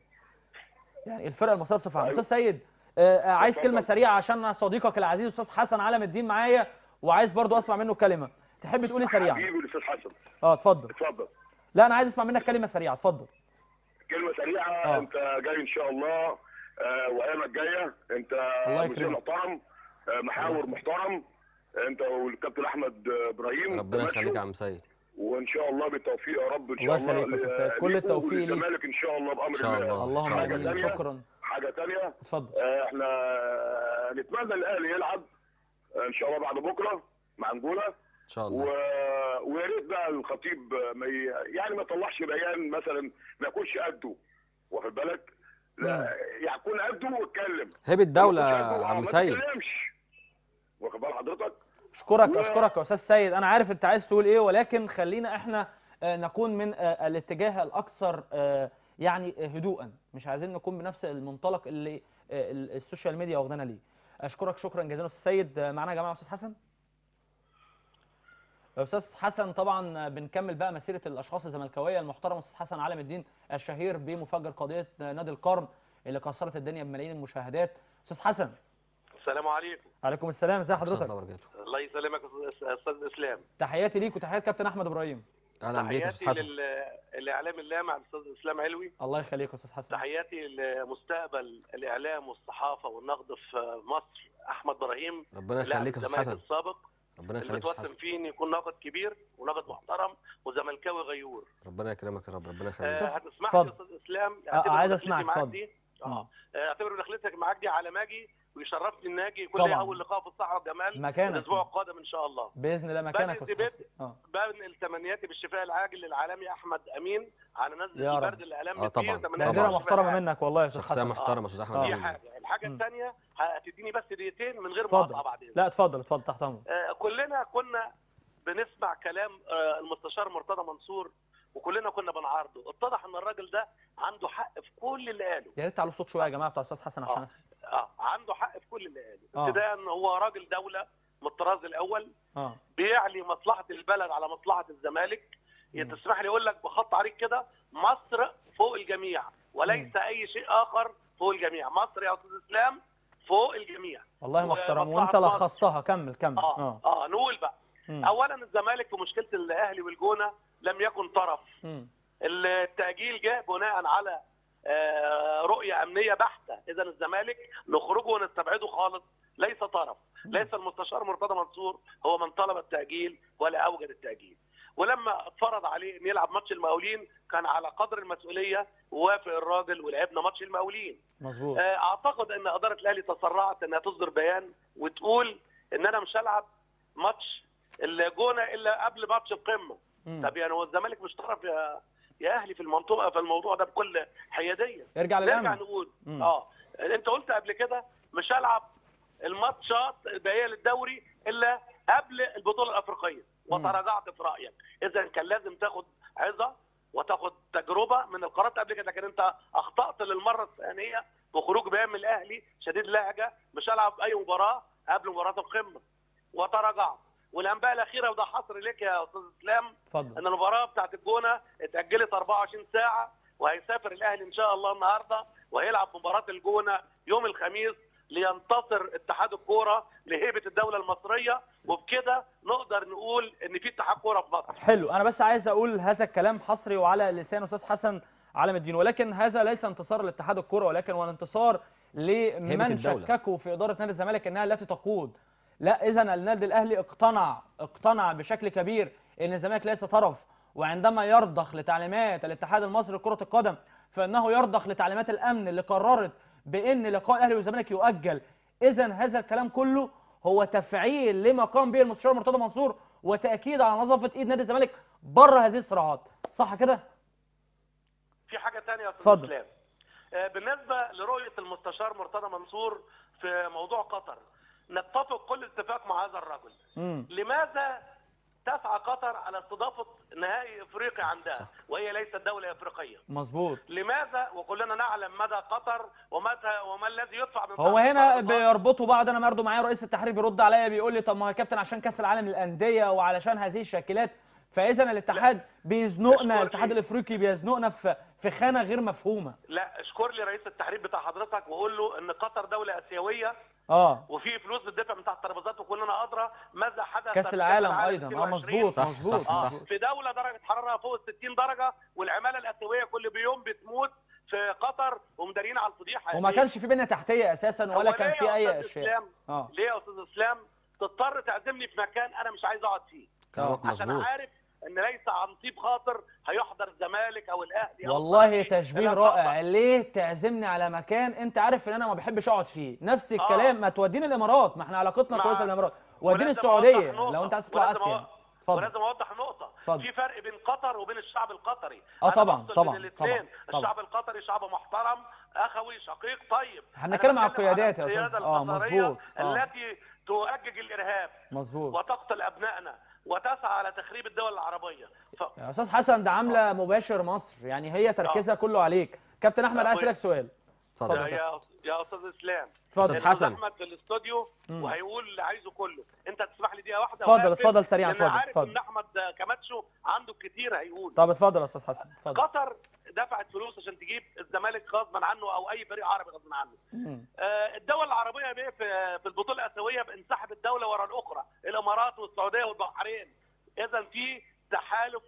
[SPEAKER 1] يعني الفرقه المصريه بصفه عامه
[SPEAKER 7] أيوة.
[SPEAKER 1] استاذ سيد آه، آه، عايز
[SPEAKER 7] اتفضل.
[SPEAKER 1] كلمه سريعه عشان صديقك العزيز استاذ حسن علم الدين معايا وعايز برضو اسمع منه كلمه تحب تقولي سريعا
[SPEAKER 7] حبيبي الاستاذ حسن
[SPEAKER 1] اه اتفضل
[SPEAKER 7] اتفضل
[SPEAKER 1] لا انا عايز اسمع منك كلمه سريعه اتفضل
[SPEAKER 7] كلمه سريعه
[SPEAKER 1] آه.
[SPEAKER 7] انت جاي ان شاء الله آه، وايامك جايه انت
[SPEAKER 1] الله
[SPEAKER 7] مذيع
[SPEAKER 1] يكرمك.
[SPEAKER 7] محترم آه، محاور محترم انت والكابتن احمد آه، ابراهيم
[SPEAKER 2] ربنا
[SPEAKER 7] تمشوا.
[SPEAKER 2] يخليك يا عم سيد
[SPEAKER 7] وان شاء الله بالتوفيق يا رب ان شاء
[SPEAKER 1] الله
[SPEAKER 7] الله
[SPEAKER 1] يخليك يا أستاذ سيد. كل
[SPEAKER 7] ليكم
[SPEAKER 1] التوفيق ليك.
[SPEAKER 7] وللزمالك ان شاء الله بامر
[SPEAKER 2] إن شاء الله.
[SPEAKER 1] اللهم
[SPEAKER 2] حاجة
[SPEAKER 1] امين
[SPEAKER 7] تانية؟
[SPEAKER 1] شكرا
[SPEAKER 7] حاجه ثانيه
[SPEAKER 1] اتفضل
[SPEAKER 7] احنا نتمنى الاهلي يلعب آه، ان شاء الله بعد بكره مع انجولا
[SPEAKER 2] ان شاء
[SPEAKER 7] و...
[SPEAKER 2] الله
[SPEAKER 7] ويا ريت بقى الخطيب ما ي... يعني ما يطلعش بيان مثلا ما يكونش قده واخد بالك لا يكون قده ويتكلم
[SPEAKER 2] هيبه الدوله
[SPEAKER 7] ما يكونش قده،
[SPEAKER 2] يا
[SPEAKER 7] آه،
[SPEAKER 2] عم
[SPEAKER 7] ما
[SPEAKER 2] سيد
[SPEAKER 7] تتكلمش واخد بال حضرتك
[SPEAKER 1] اشكرك
[SPEAKER 7] و-
[SPEAKER 1] اشكرك يا استاذ سيد انا عارف انت عايز تقول ايه ولكن خلينا احنا آه، نكون من آه، الاتجاه الاكثر آه، يعني آه، هدوءا مش عايزين نكون بنفس المنطلق اللي آه، ال- السوشيال ميديا واخدانا ليه اشكرك شكرا جزيلا استاذ سيد آه، معانا يا جماعه استاذ حسن استاذ حسن طبعا بنكمل بقى مسيره الاشخاص الزملكاويه المحترم استاذ حسن علم الدين الشهير بمفجر قضيه نادي القرن اللي كسرت الدنيا بملايين المشاهدات استاذ حسن
[SPEAKER 8] السلام عليكم
[SPEAKER 1] عليكم السلام ازي
[SPEAKER 2] ورحمة
[SPEAKER 1] حضرتك
[SPEAKER 2] الله وبركاته
[SPEAKER 8] الله يسلمك يا استاذ اسلام
[SPEAKER 1] تحياتي ليك وتحيات كابتن احمد ابراهيم
[SPEAKER 2] اهلا بيك يا استاذ
[SPEAKER 8] تحياتي
[SPEAKER 2] حسن
[SPEAKER 8] لل- الاعلام اللامع الاستاذ اسلام علوي
[SPEAKER 1] الله يخليك يا استاذ حسن
[SPEAKER 8] تحياتي لمستقبل الاعلام والصحافه والنقد في مصر احمد ابراهيم
[SPEAKER 2] ربنا
[SPEAKER 8] لاعب
[SPEAKER 2] يخليك يا استاذ
[SPEAKER 8] الزمالك
[SPEAKER 2] حسن
[SPEAKER 8] السابق
[SPEAKER 2] ربنا
[SPEAKER 8] اللي
[SPEAKER 2] يخليك يا استاذ
[SPEAKER 8] متوسم
[SPEAKER 2] حسن
[SPEAKER 8] فيه ان يكون ناقد كبير وناقد محترم وزملكاوي غيور
[SPEAKER 2] ربنا يكرمك يا رب ربنا
[SPEAKER 8] آه،
[SPEAKER 2] يخليك
[SPEAKER 8] هتسمح لي يا
[SPEAKER 1] اتفضل.
[SPEAKER 8] استاذ اسلام
[SPEAKER 1] آه،
[SPEAKER 8] اعتبر
[SPEAKER 1] عايز
[SPEAKER 8] دخلتي
[SPEAKER 1] أسمعك،
[SPEAKER 8] معاك
[SPEAKER 1] اتفضل.
[SPEAKER 8] دي
[SPEAKER 1] مم.
[SPEAKER 8] اه آه، اعتبر دخلتك معاك دي على ماجي ويشرفني ان اجي يكون
[SPEAKER 1] طبعاً.
[SPEAKER 8] لي اول لقاء في الصحراء جمال
[SPEAKER 1] مكانك.
[SPEAKER 8] الاسبوع القادم ان شاء الله
[SPEAKER 1] باذن الله مكانك يا
[SPEAKER 8] بدأ
[SPEAKER 1] استاذ حسن اه
[SPEAKER 8] بنقل تمنياتي بالشفاء العاجل للعالمي احمد امين على نزله
[SPEAKER 1] يا رب.
[SPEAKER 8] البرد اللي الام
[SPEAKER 2] آه،
[SPEAKER 8] فيه
[SPEAKER 2] طبعاً.
[SPEAKER 8] وتمنياتي
[SPEAKER 1] لا
[SPEAKER 2] طبعاً.
[SPEAKER 1] غير
[SPEAKER 8] بالشفاء
[SPEAKER 1] محترمه
[SPEAKER 8] العاجل.
[SPEAKER 1] منك والله يا استاذ
[SPEAKER 2] شخصيه
[SPEAKER 1] حسن
[SPEAKER 2] محترمه يا استاذ احمد
[SPEAKER 8] دي
[SPEAKER 2] أمين.
[SPEAKER 8] حاجه الحاجه
[SPEAKER 1] مم.
[SPEAKER 8] الثانيه هتديني بس دقيقتين من غير
[SPEAKER 1] اتفضل.
[SPEAKER 8] مقاطعه بعدين
[SPEAKER 1] لا اتفضل اتفضل تحت امرك
[SPEAKER 8] آه، كلنا كنا بنسمع كلام آه، المستشار مرتضى منصور وكلنا كنا بنعارضه اتضح ان الراجل ده عنده حق في كل اللي قاله
[SPEAKER 1] يا ريت تعلوا الصوت شويه يا جماعه بتاع استاذ حسن عشان
[SPEAKER 8] آه.
[SPEAKER 1] اسمع
[SPEAKER 8] اه عنده حق في كل اللي قاله
[SPEAKER 1] آه.
[SPEAKER 8] ابتداء ان هو راجل دوله من الطراز الاول
[SPEAKER 1] اه
[SPEAKER 8] بيعلي مصلحه البلد على مصلحه الزمالك
[SPEAKER 1] مم.
[SPEAKER 8] تسمح لي اقول لك بخط عريض كده مصر فوق الجميع وليس اي شيء اخر فوق الجميع مصر يا استاذ اسلام فوق الجميع
[SPEAKER 1] والله محترم وانت
[SPEAKER 8] ومصلحة مصر.
[SPEAKER 1] لخصتها كمل كمل
[SPEAKER 8] اه
[SPEAKER 1] اه
[SPEAKER 8] اه نقول بقى
[SPEAKER 1] مم.
[SPEAKER 8] اولا الزمالك في مشكله الاهلي والجونه لم يكن طرف
[SPEAKER 1] مم.
[SPEAKER 8] التاجيل جاء بناء على آه، رؤيه امنيه بحته اذا الزمالك نخرجه ونستبعده خالص ليس طرف ليس المستشار مرتضى منصور هو من طلب التاجيل ولا اوجد التاجيل ولما اتفرض عليه ان يلعب ماتش المقاولين كان على قدر المسؤوليه ووافق الراجل ولعبنا ماتش المقاولين
[SPEAKER 1] مظبوط
[SPEAKER 8] آه، اعتقد ان اداره الاهلي تسرعت انها تصدر بيان وتقول ان انا مش هلعب ماتش الجونه الا قبل ماتش القمه
[SPEAKER 1] مم.
[SPEAKER 8] طب يعني هو الزمالك مش طرف يا يا اهلي في المنطقه في الموضوع ده بكل حياديه
[SPEAKER 1] ارجع
[SPEAKER 8] نرجع
[SPEAKER 1] للامن
[SPEAKER 8] نقول
[SPEAKER 1] مم.
[SPEAKER 8] اه انت قلت قبل كده مش هلعب الماتشات الباقيه للدوري الا قبل البطوله الافريقيه
[SPEAKER 1] مم.
[SPEAKER 8] وتراجعت في رايك اذا كان لازم تاخد عظه وتاخد تجربه من القرارات قبل كده لكن انت اخطات للمره الثانيه بخروج بيان من الاهلي شديد لهجه مش هلعب اي مباراه قبل مباراه القمه وتراجعت والانباء الاخيره وده حصر لك يا استاذ اسلام
[SPEAKER 1] اتفضل
[SPEAKER 8] ان المباراه بتاعت الجونه اتاجلت 24 ساعه وهيسافر الاهلي ان شاء الله النهارده وهيلعب مباراه الجونه يوم الخميس لينتصر اتحاد الكوره لهيبه الدوله المصريه وبكده نقدر نقول ان في اتحاد كوره في مصر
[SPEAKER 1] حلو انا بس عايز اقول هذا الكلام حصري وعلى لسان استاذ حسن علم الدين ولكن هذا ليس انتصار لاتحاد الكره ولكن هو انتصار لمن
[SPEAKER 2] الدولة.
[SPEAKER 1] شككوا في اداره نادي الزمالك انها التي تقود لا اذا النادي الاهلي اقتنع اقتنع بشكل كبير ان الزمالك ليس طرف وعندما يرضخ لتعليمات الاتحاد المصري لكره القدم فانه يرضخ لتعليمات الامن اللي قررت بان لقاء الاهلي والزمالك يؤجل اذا هذا الكلام كله هو تفعيل لما قام به المستشار مرتضى منصور وتاكيد على نظافه ايد نادي الزمالك بره هذه الصراعات صح كده
[SPEAKER 8] في حاجه ثانيه يا استاذ
[SPEAKER 1] اتفضل.
[SPEAKER 8] اسلام آه، بالنسبه لرؤيه المستشار مرتضى منصور في موضوع قطر نتفق كل اتفاق مع هذا الرجل
[SPEAKER 1] امم
[SPEAKER 8] لماذا تسعى قطر على استضافه نهائي افريقي عندها وهي ليست دوله افريقيه
[SPEAKER 1] مظبوط
[SPEAKER 8] لماذا وكلنا نعلم مدى قطر ومتى وما الذي يدفع من
[SPEAKER 1] هو
[SPEAKER 8] تحت
[SPEAKER 1] هنا
[SPEAKER 8] الأرض؟
[SPEAKER 1] بيربطوا بعض انا برضه معايا رئيس التحرير بيرد عليا بيقول لي طب ما هو يا كابتن عشان كاس العالم للانديه وعلشان هذه الشكلات فاذا الاتحاد بيزنقنا
[SPEAKER 8] اشكر
[SPEAKER 1] الاتحاد
[SPEAKER 8] لي.
[SPEAKER 1] الافريقي بيزنقنا في في خانه غير مفهومه
[SPEAKER 8] لا اشكر لي رئيس التحرير بتاع حضرتك وقول له ان قطر دوله اسيويه
[SPEAKER 1] اه
[SPEAKER 8] وفي فلوس بتدفع من تحت الترابيزات وكلنا ادرى ماذا حدث
[SPEAKER 1] كاس
[SPEAKER 8] في
[SPEAKER 1] العالم ايضا اه
[SPEAKER 8] 22.
[SPEAKER 1] مظبوط
[SPEAKER 2] صح،
[SPEAKER 1] مظبوط
[SPEAKER 2] صح، صح.
[SPEAKER 1] مظبوط.
[SPEAKER 8] في دوله درجه حرارها فوق ال 60 درجه والعماله الاسيويه كل يوم بتموت في قطر ومدارين على الفضيحه
[SPEAKER 1] وما
[SPEAKER 8] ليه؟
[SPEAKER 1] كانش في بنيه تحتيه اساسا ولا
[SPEAKER 8] هو
[SPEAKER 1] كان
[SPEAKER 8] ليه
[SPEAKER 1] في
[SPEAKER 8] يا
[SPEAKER 1] اي
[SPEAKER 8] أستاذ
[SPEAKER 1] اشياء
[SPEAKER 8] إسلام؟
[SPEAKER 1] اه
[SPEAKER 8] ليه يا استاذ اسلام تضطر تعزمني في مكان انا مش عايز اقعد فيه
[SPEAKER 2] كلامك
[SPEAKER 8] عشان
[SPEAKER 2] مظبوط
[SPEAKER 8] عارف ان ليس عن طيب خاطر هيحضر الزمالك او الاهلي أو
[SPEAKER 1] والله
[SPEAKER 8] الزمالك
[SPEAKER 1] تشبيه
[SPEAKER 8] إلى
[SPEAKER 1] رائع
[SPEAKER 8] القطر.
[SPEAKER 1] ليه تعزمني على مكان انت عارف ان انا ما بحبش اقعد فيه نفس
[SPEAKER 8] آه.
[SPEAKER 1] الكلام ما توديني الامارات ما احنا علاقتنا
[SPEAKER 8] مع-
[SPEAKER 1] كويسه بالامارات وديني
[SPEAKER 8] ولازم
[SPEAKER 1] السعوديه
[SPEAKER 8] أوضح نقطة.
[SPEAKER 1] لو انت عايز تطلع
[SPEAKER 8] ولازم
[SPEAKER 1] اسيا
[SPEAKER 8] أوضح-
[SPEAKER 1] اتفضل
[SPEAKER 8] ولازم اوضح نقطه
[SPEAKER 1] اتفضل.
[SPEAKER 8] في فرق بين قطر وبين الشعب القطري
[SPEAKER 1] آه
[SPEAKER 8] أنا
[SPEAKER 1] طبعاً،
[SPEAKER 8] بفصل
[SPEAKER 1] طبعاً،
[SPEAKER 8] بين الاثنين
[SPEAKER 1] طبعاً، طبعاً.
[SPEAKER 8] الشعب القطري شعب محترم اخوي شقيق طيب
[SPEAKER 1] احنا
[SPEAKER 8] أنا
[SPEAKER 1] بنتكلم على
[SPEAKER 8] بتكلم على
[SPEAKER 1] القيادات يا أستاذ.
[SPEAKER 8] القيادة
[SPEAKER 1] آه،
[SPEAKER 8] القطرية
[SPEAKER 1] مظبوط. آه.
[SPEAKER 8] التي تؤجج الارهاب
[SPEAKER 1] مظبوط
[SPEAKER 8] وتقتل ابنائنا وتسعى على تخريب الدول العربيه ف...
[SPEAKER 1] يا استاذ حسن ده عامله مباشر مصر يعني هي تركيزها كله عليك كابتن احمد عايز اسالك سؤال
[SPEAKER 2] اتفضل
[SPEAKER 8] يا
[SPEAKER 1] اتفضل.
[SPEAKER 8] يا يا استاذ اسلام
[SPEAKER 1] اتفضل.
[SPEAKER 2] أستاذ حسن.
[SPEAKER 8] احمد في الاستوديو
[SPEAKER 1] مم.
[SPEAKER 8] وهيقول اللي عايزه كله انت تسمح لي دقيقه واحده
[SPEAKER 1] اتفضل،
[SPEAKER 8] وأقفل؟
[SPEAKER 1] اتفضل سريعاً،
[SPEAKER 8] لأن
[SPEAKER 1] اتفضل،
[SPEAKER 8] عارف
[SPEAKER 1] اتفضل.
[SPEAKER 8] ان احمد كماتشو عنده كتير هيقول
[SPEAKER 1] طب اتفضل يا استاذ حسن اتفضل
[SPEAKER 8] قطر دفعت فلوس عشان تجيب الزمالك غصبا عنه او اي فريق عربي غصبا عنه
[SPEAKER 1] مم.
[SPEAKER 8] آه، الدول العربيه بيه في في البطوله الاسيويه انسحبت دوله ورا الاخرى الامارات والسعوديه والبحرين اذا في تحالف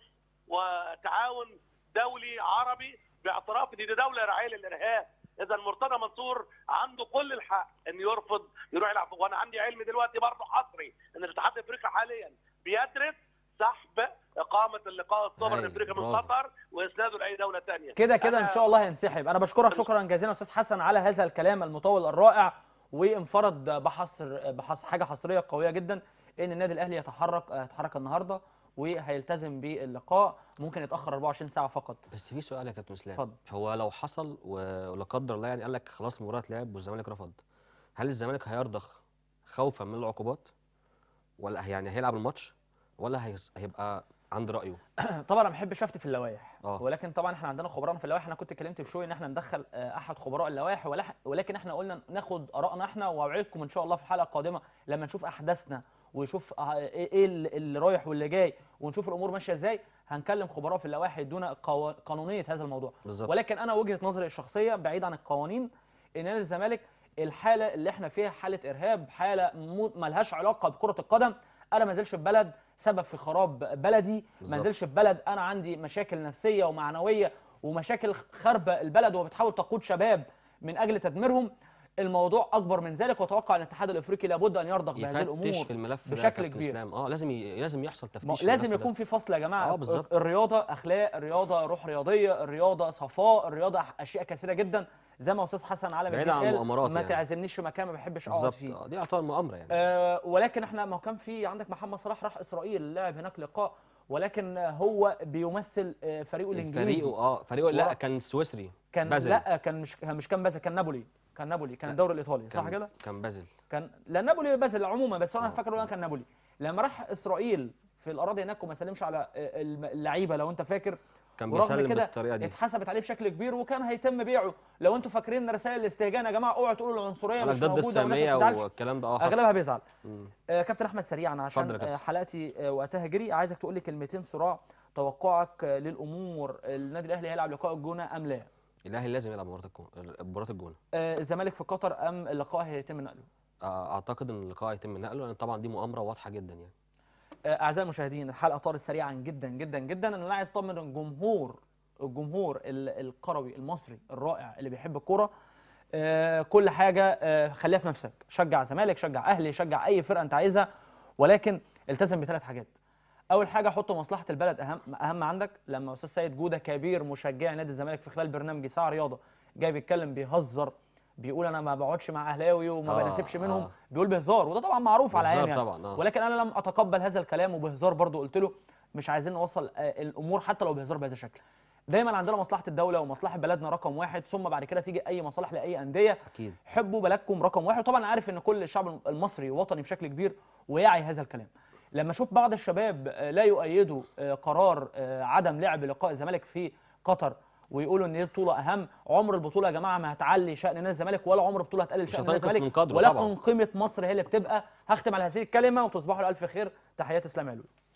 [SPEAKER 8] وتعاون دولي عربي باعتراف ان دي دوله راعيه للارهاب اذا مرتضى منصور عنده كل الحق ان يرفض يروح يلعب وانا عندي علم دلوقتي برضه حصري ان الاتحاد الافريقي حاليا بيدرس سحب اقامه اللقاء السوبر
[SPEAKER 2] هايل،
[SPEAKER 8] الافريقي من
[SPEAKER 2] برافو.
[SPEAKER 8] قطر واسناده لاي دوله ثانيه
[SPEAKER 1] كده كده ان شاء الله هينسحب انا بشكرك شكرا جزيلا يا استاذ حسن على هذا الكلام المطول الرائع وانفرد بحصر بحص حاجه حصريه قويه جدا ان النادي الاهلي يتحرك يتحرك النهارده وهيلتزم باللقاء ممكن يتاخر 24 ساعه فقط
[SPEAKER 2] بس في سؤال يا كابتن اسلام
[SPEAKER 1] اتفضل.
[SPEAKER 2] هو لو حصل و- ولا قدر الله يعني قال لك خلاص المباراه اتلعب والزمالك رفض هل الزمالك هيرضخ خوفا من العقوبات ولا يعني هيلعب الماتش ولا هي- هيبقى عند رايه
[SPEAKER 1] طبعا انا ما بحبش افتي في اللوائح
[SPEAKER 2] اه.
[SPEAKER 1] ولكن طبعا احنا عندنا خبراء في اللوائح انا كنت اتكلمت في شوي ان احنا ندخل آه، احد خبراء اللوائح ولح- ولكن احنا قلنا ناخد ارائنا احنا واوعدكم ان شاء الله في الحلقه القادمه لما نشوف احداثنا ويشوف آه، ايه إيه اللي اللي رايح واللي جاي ونشوف الامور ماشيه ازاي هنكلم خبراء في اللوائح يدونا قوا- قانونيه هذا الموضوع
[SPEAKER 2] بالظبط
[SPEAKER 1] ولكن انا وجهه نظري الشخصيه بعيد عن القوانين ان نادي الزمالك الحاله اللي احنا فيها حاله ارهاب حاله مو- ملهاش علاقه بكره القدم انا ما زلش في بلد سبب في خراب بلدي ما
[SPEAKER 2] بالظبط.
[SPEAKER 1] نزلش في بلد انا عندي مشاكل نفسيه ومعنويه ومشاكل خاربه البلد وبتحاول تقود شباب من اجل تدميرهم الموضوع اكبر من ذلك واتوقع ان الاتحاد الافريقي لابد ان يرضخ بهذه
[SPEAKER 2] يفتش
[SPEAKER 1] الامور
[SPEAKER 2] في الملف ده يا
[SPEAKER 1] بشكل
[SPEAKER 2] كابتن
[SPEAKER 1] كبير.
[SPEAKER 2] اسلام اه لازم ي... لازم يحصل
[SPEAKER 1] ما-
[SPEAKER 2] تفتيش في
[SPEAKER 1] لازم
[SPEAKER 2] الملف ده.
[SPEAKER 1] يكون في فصل يا جماعه
[SPEAKER 2] آه، بالظبط.
[SPEAKER 1] الرياضه اخلاق الرياضه روح رياضيه الرياضه صفاء الرياضه اشياء كثيره جدا زي ما استاذ حسن علي
[SPEAKER 2] بعيد
[SPEAKER 1] مجيد
[SPEAKER 2] عن
[SPEAKER 1] قال،
[SPEAKER 2] المؤامرات
[SPEAKER 1] ما
[SPEAKER 2] يعني.
[SPEAKER 1] تعزمنيش في مكان ما بحبش اقعد
[SPEAKER 2] بالظبط
[SPEAKER 1] فيه
[SPEAKER 2] آه، دي يعتبر مؤامره يعني
[SPEAKER 1] آه ولكن احنا ما هو كان في عندك محمد صلاح راح اسرائيل لعب هناك لقاء ولكن هو بيمثل آه، فريقه الانجليزي
[SPEAKER 2] فريقه اه فريقه لا
[SPEAKER 1] ورا-
[SPEAKER 2] كان سويسري
[SPEAKER 1] كان
[SPEAKER 2] بازل.
[SPEAKER 1] لا كان مش كان مش كان بازل كان نابولي كان نابولي كان
[SPEAKER 2] لا،
[SPEAKER 1] الدوري الايطالي صح
[SPEAKER 2] كان-
[SPEAKER 1] كده
[SPEAKER 2] كان بازل
[SPEAKER 1] كان لا نابولي بازل عموما بس انا
[SPEAKER 2] آه،
[SPEAKER 1] فاكر ان هو
[SPEAKER 2] آه.
[SPEAKER 1] كان نابولي لما راح اسرائيل في الاراضي هناك وما سلمش على آه، الم- اللعيبه لو انت فاكر
[SPEAKER 2] كان
[SPEAKER 1] ورغم
[SPEAKER 2] بيسلم
[SPEAKER 1] كده
[SPEAKER 2] بالطريقه دي
[SPEAKER 1] اتحسبت عليه بشكل كبير وكان هيتم بيعه لو انتوا فاكرين رسائل الاستهجان يا جماعه اوعوا تقولوا العنصريه
[SPEAKER 2] قال لك
[SPEAKER 1] مش
[SPEAKER 2] ضد
[SPEAKER 1] موجوده والناس
[SPEAKER 2] الساميه
[SPEAKER 1] ما تزعلش
[SPEAKER 2] والكلام ده اه حصل
[SPEAKER 1] اغلبها بيزعل
[SPEAKER 2] مم.
[SPEAKER 1] آه كابتن احمد سريعا عشان
[SPEAKER 2] اتفضل يا كابتن.
[SPEAKER 1] آه حلقتي آه وقتها جري عايزك تقول لي كلمتين صراع توقعك آه للامور النادي الاهلي هيلعب لقاء الجونه ام لا
[SPEAKER 2] الاهلي لازم يلعب مباراه الجون مباراه الجونه
[SPEAKER 1] آه الزمالك في قطر ام اللقاء هيتم نقله
[SPEAKER 2] آه، اعتقد ان اللقاء هيتم نقله لان طبعا دي مؤامره واضحه جدا يعني
[SPEAKER 1] آه، اعزائي المشاهدين الحلقه طارت سريعا جدا جدا جدا انا عايز اطمن الجمهور الجمهور ال- القروي المصري الرائع اللي بيحب الكوره آه، كل حاجه آه، خليها في نفسك شجع زمالك شجع اهلي شجع اي فرقه انت عايزها ولكن التزم بثلاث حاجات اول حاجه حط مصلحه البلد اهم اهم عندك لما استاذ سيد جوده كبير مشجع نادي الزمالك في خلال برنامج ساعه رياضه جاي بيتكلم بيهزر بيقول انا ما بقعدش مع اهلاوي وما
[SPEAKER 2] آه،
[SPEAKER 1] بناسبش منهم
[SPEAKER 2] آه.
[SPEAKER 1] بيقول بهزار وده طبعا معروف على
[SPEAKER 2] بهزار
[SPEAKER 1] عيني يعني.
[SPEAKER 2] طبعا اه
[SPEAKER 1] ولكن انا لم اتقبل هذا الكلام وبهزار برضو قلت له مش عايزين نوصل آه، الامور حتى لو بهزار بهذا الشكل دايما عندنا مصلحه الدوله ومصلحه بلدنا رقم واحد ثم بعد كده تيجي اي مصالح لاي انديه
[SPEAKER 2] اكيد
[SPEAKER 1] حبوا بلدكم رقم واحد طبعا عارف ان كل الشعب المصري وطني بشكل كبير ويعي هذا الكلام لما اشوف بعض الشباب آه، لا يؤيدوا آه، قرار آه، عدم لعب لقاء الزمالك في قطر ويقولوا ان دي بطوله اهم عمر البطوله يا جماعه ما هتعلي شان نادي الزمالك ولا عمر بطوله هتقلل
[SPEAKER 2] مش
[SPEAKER 1] شان نادي
[SPEAKER 2] هتنقص
[SPEAKER 1] الزمالك
[SPEAKER 2] من قدره
[SPEAKER 1] ولكن
[SPEAKER 2] طبعاً.
[SPEAKER 1] قيمه مصر هي اللي بتبقى هختم على هذه الكلمه وتصبحوا الف خير تحيات اسلام علوي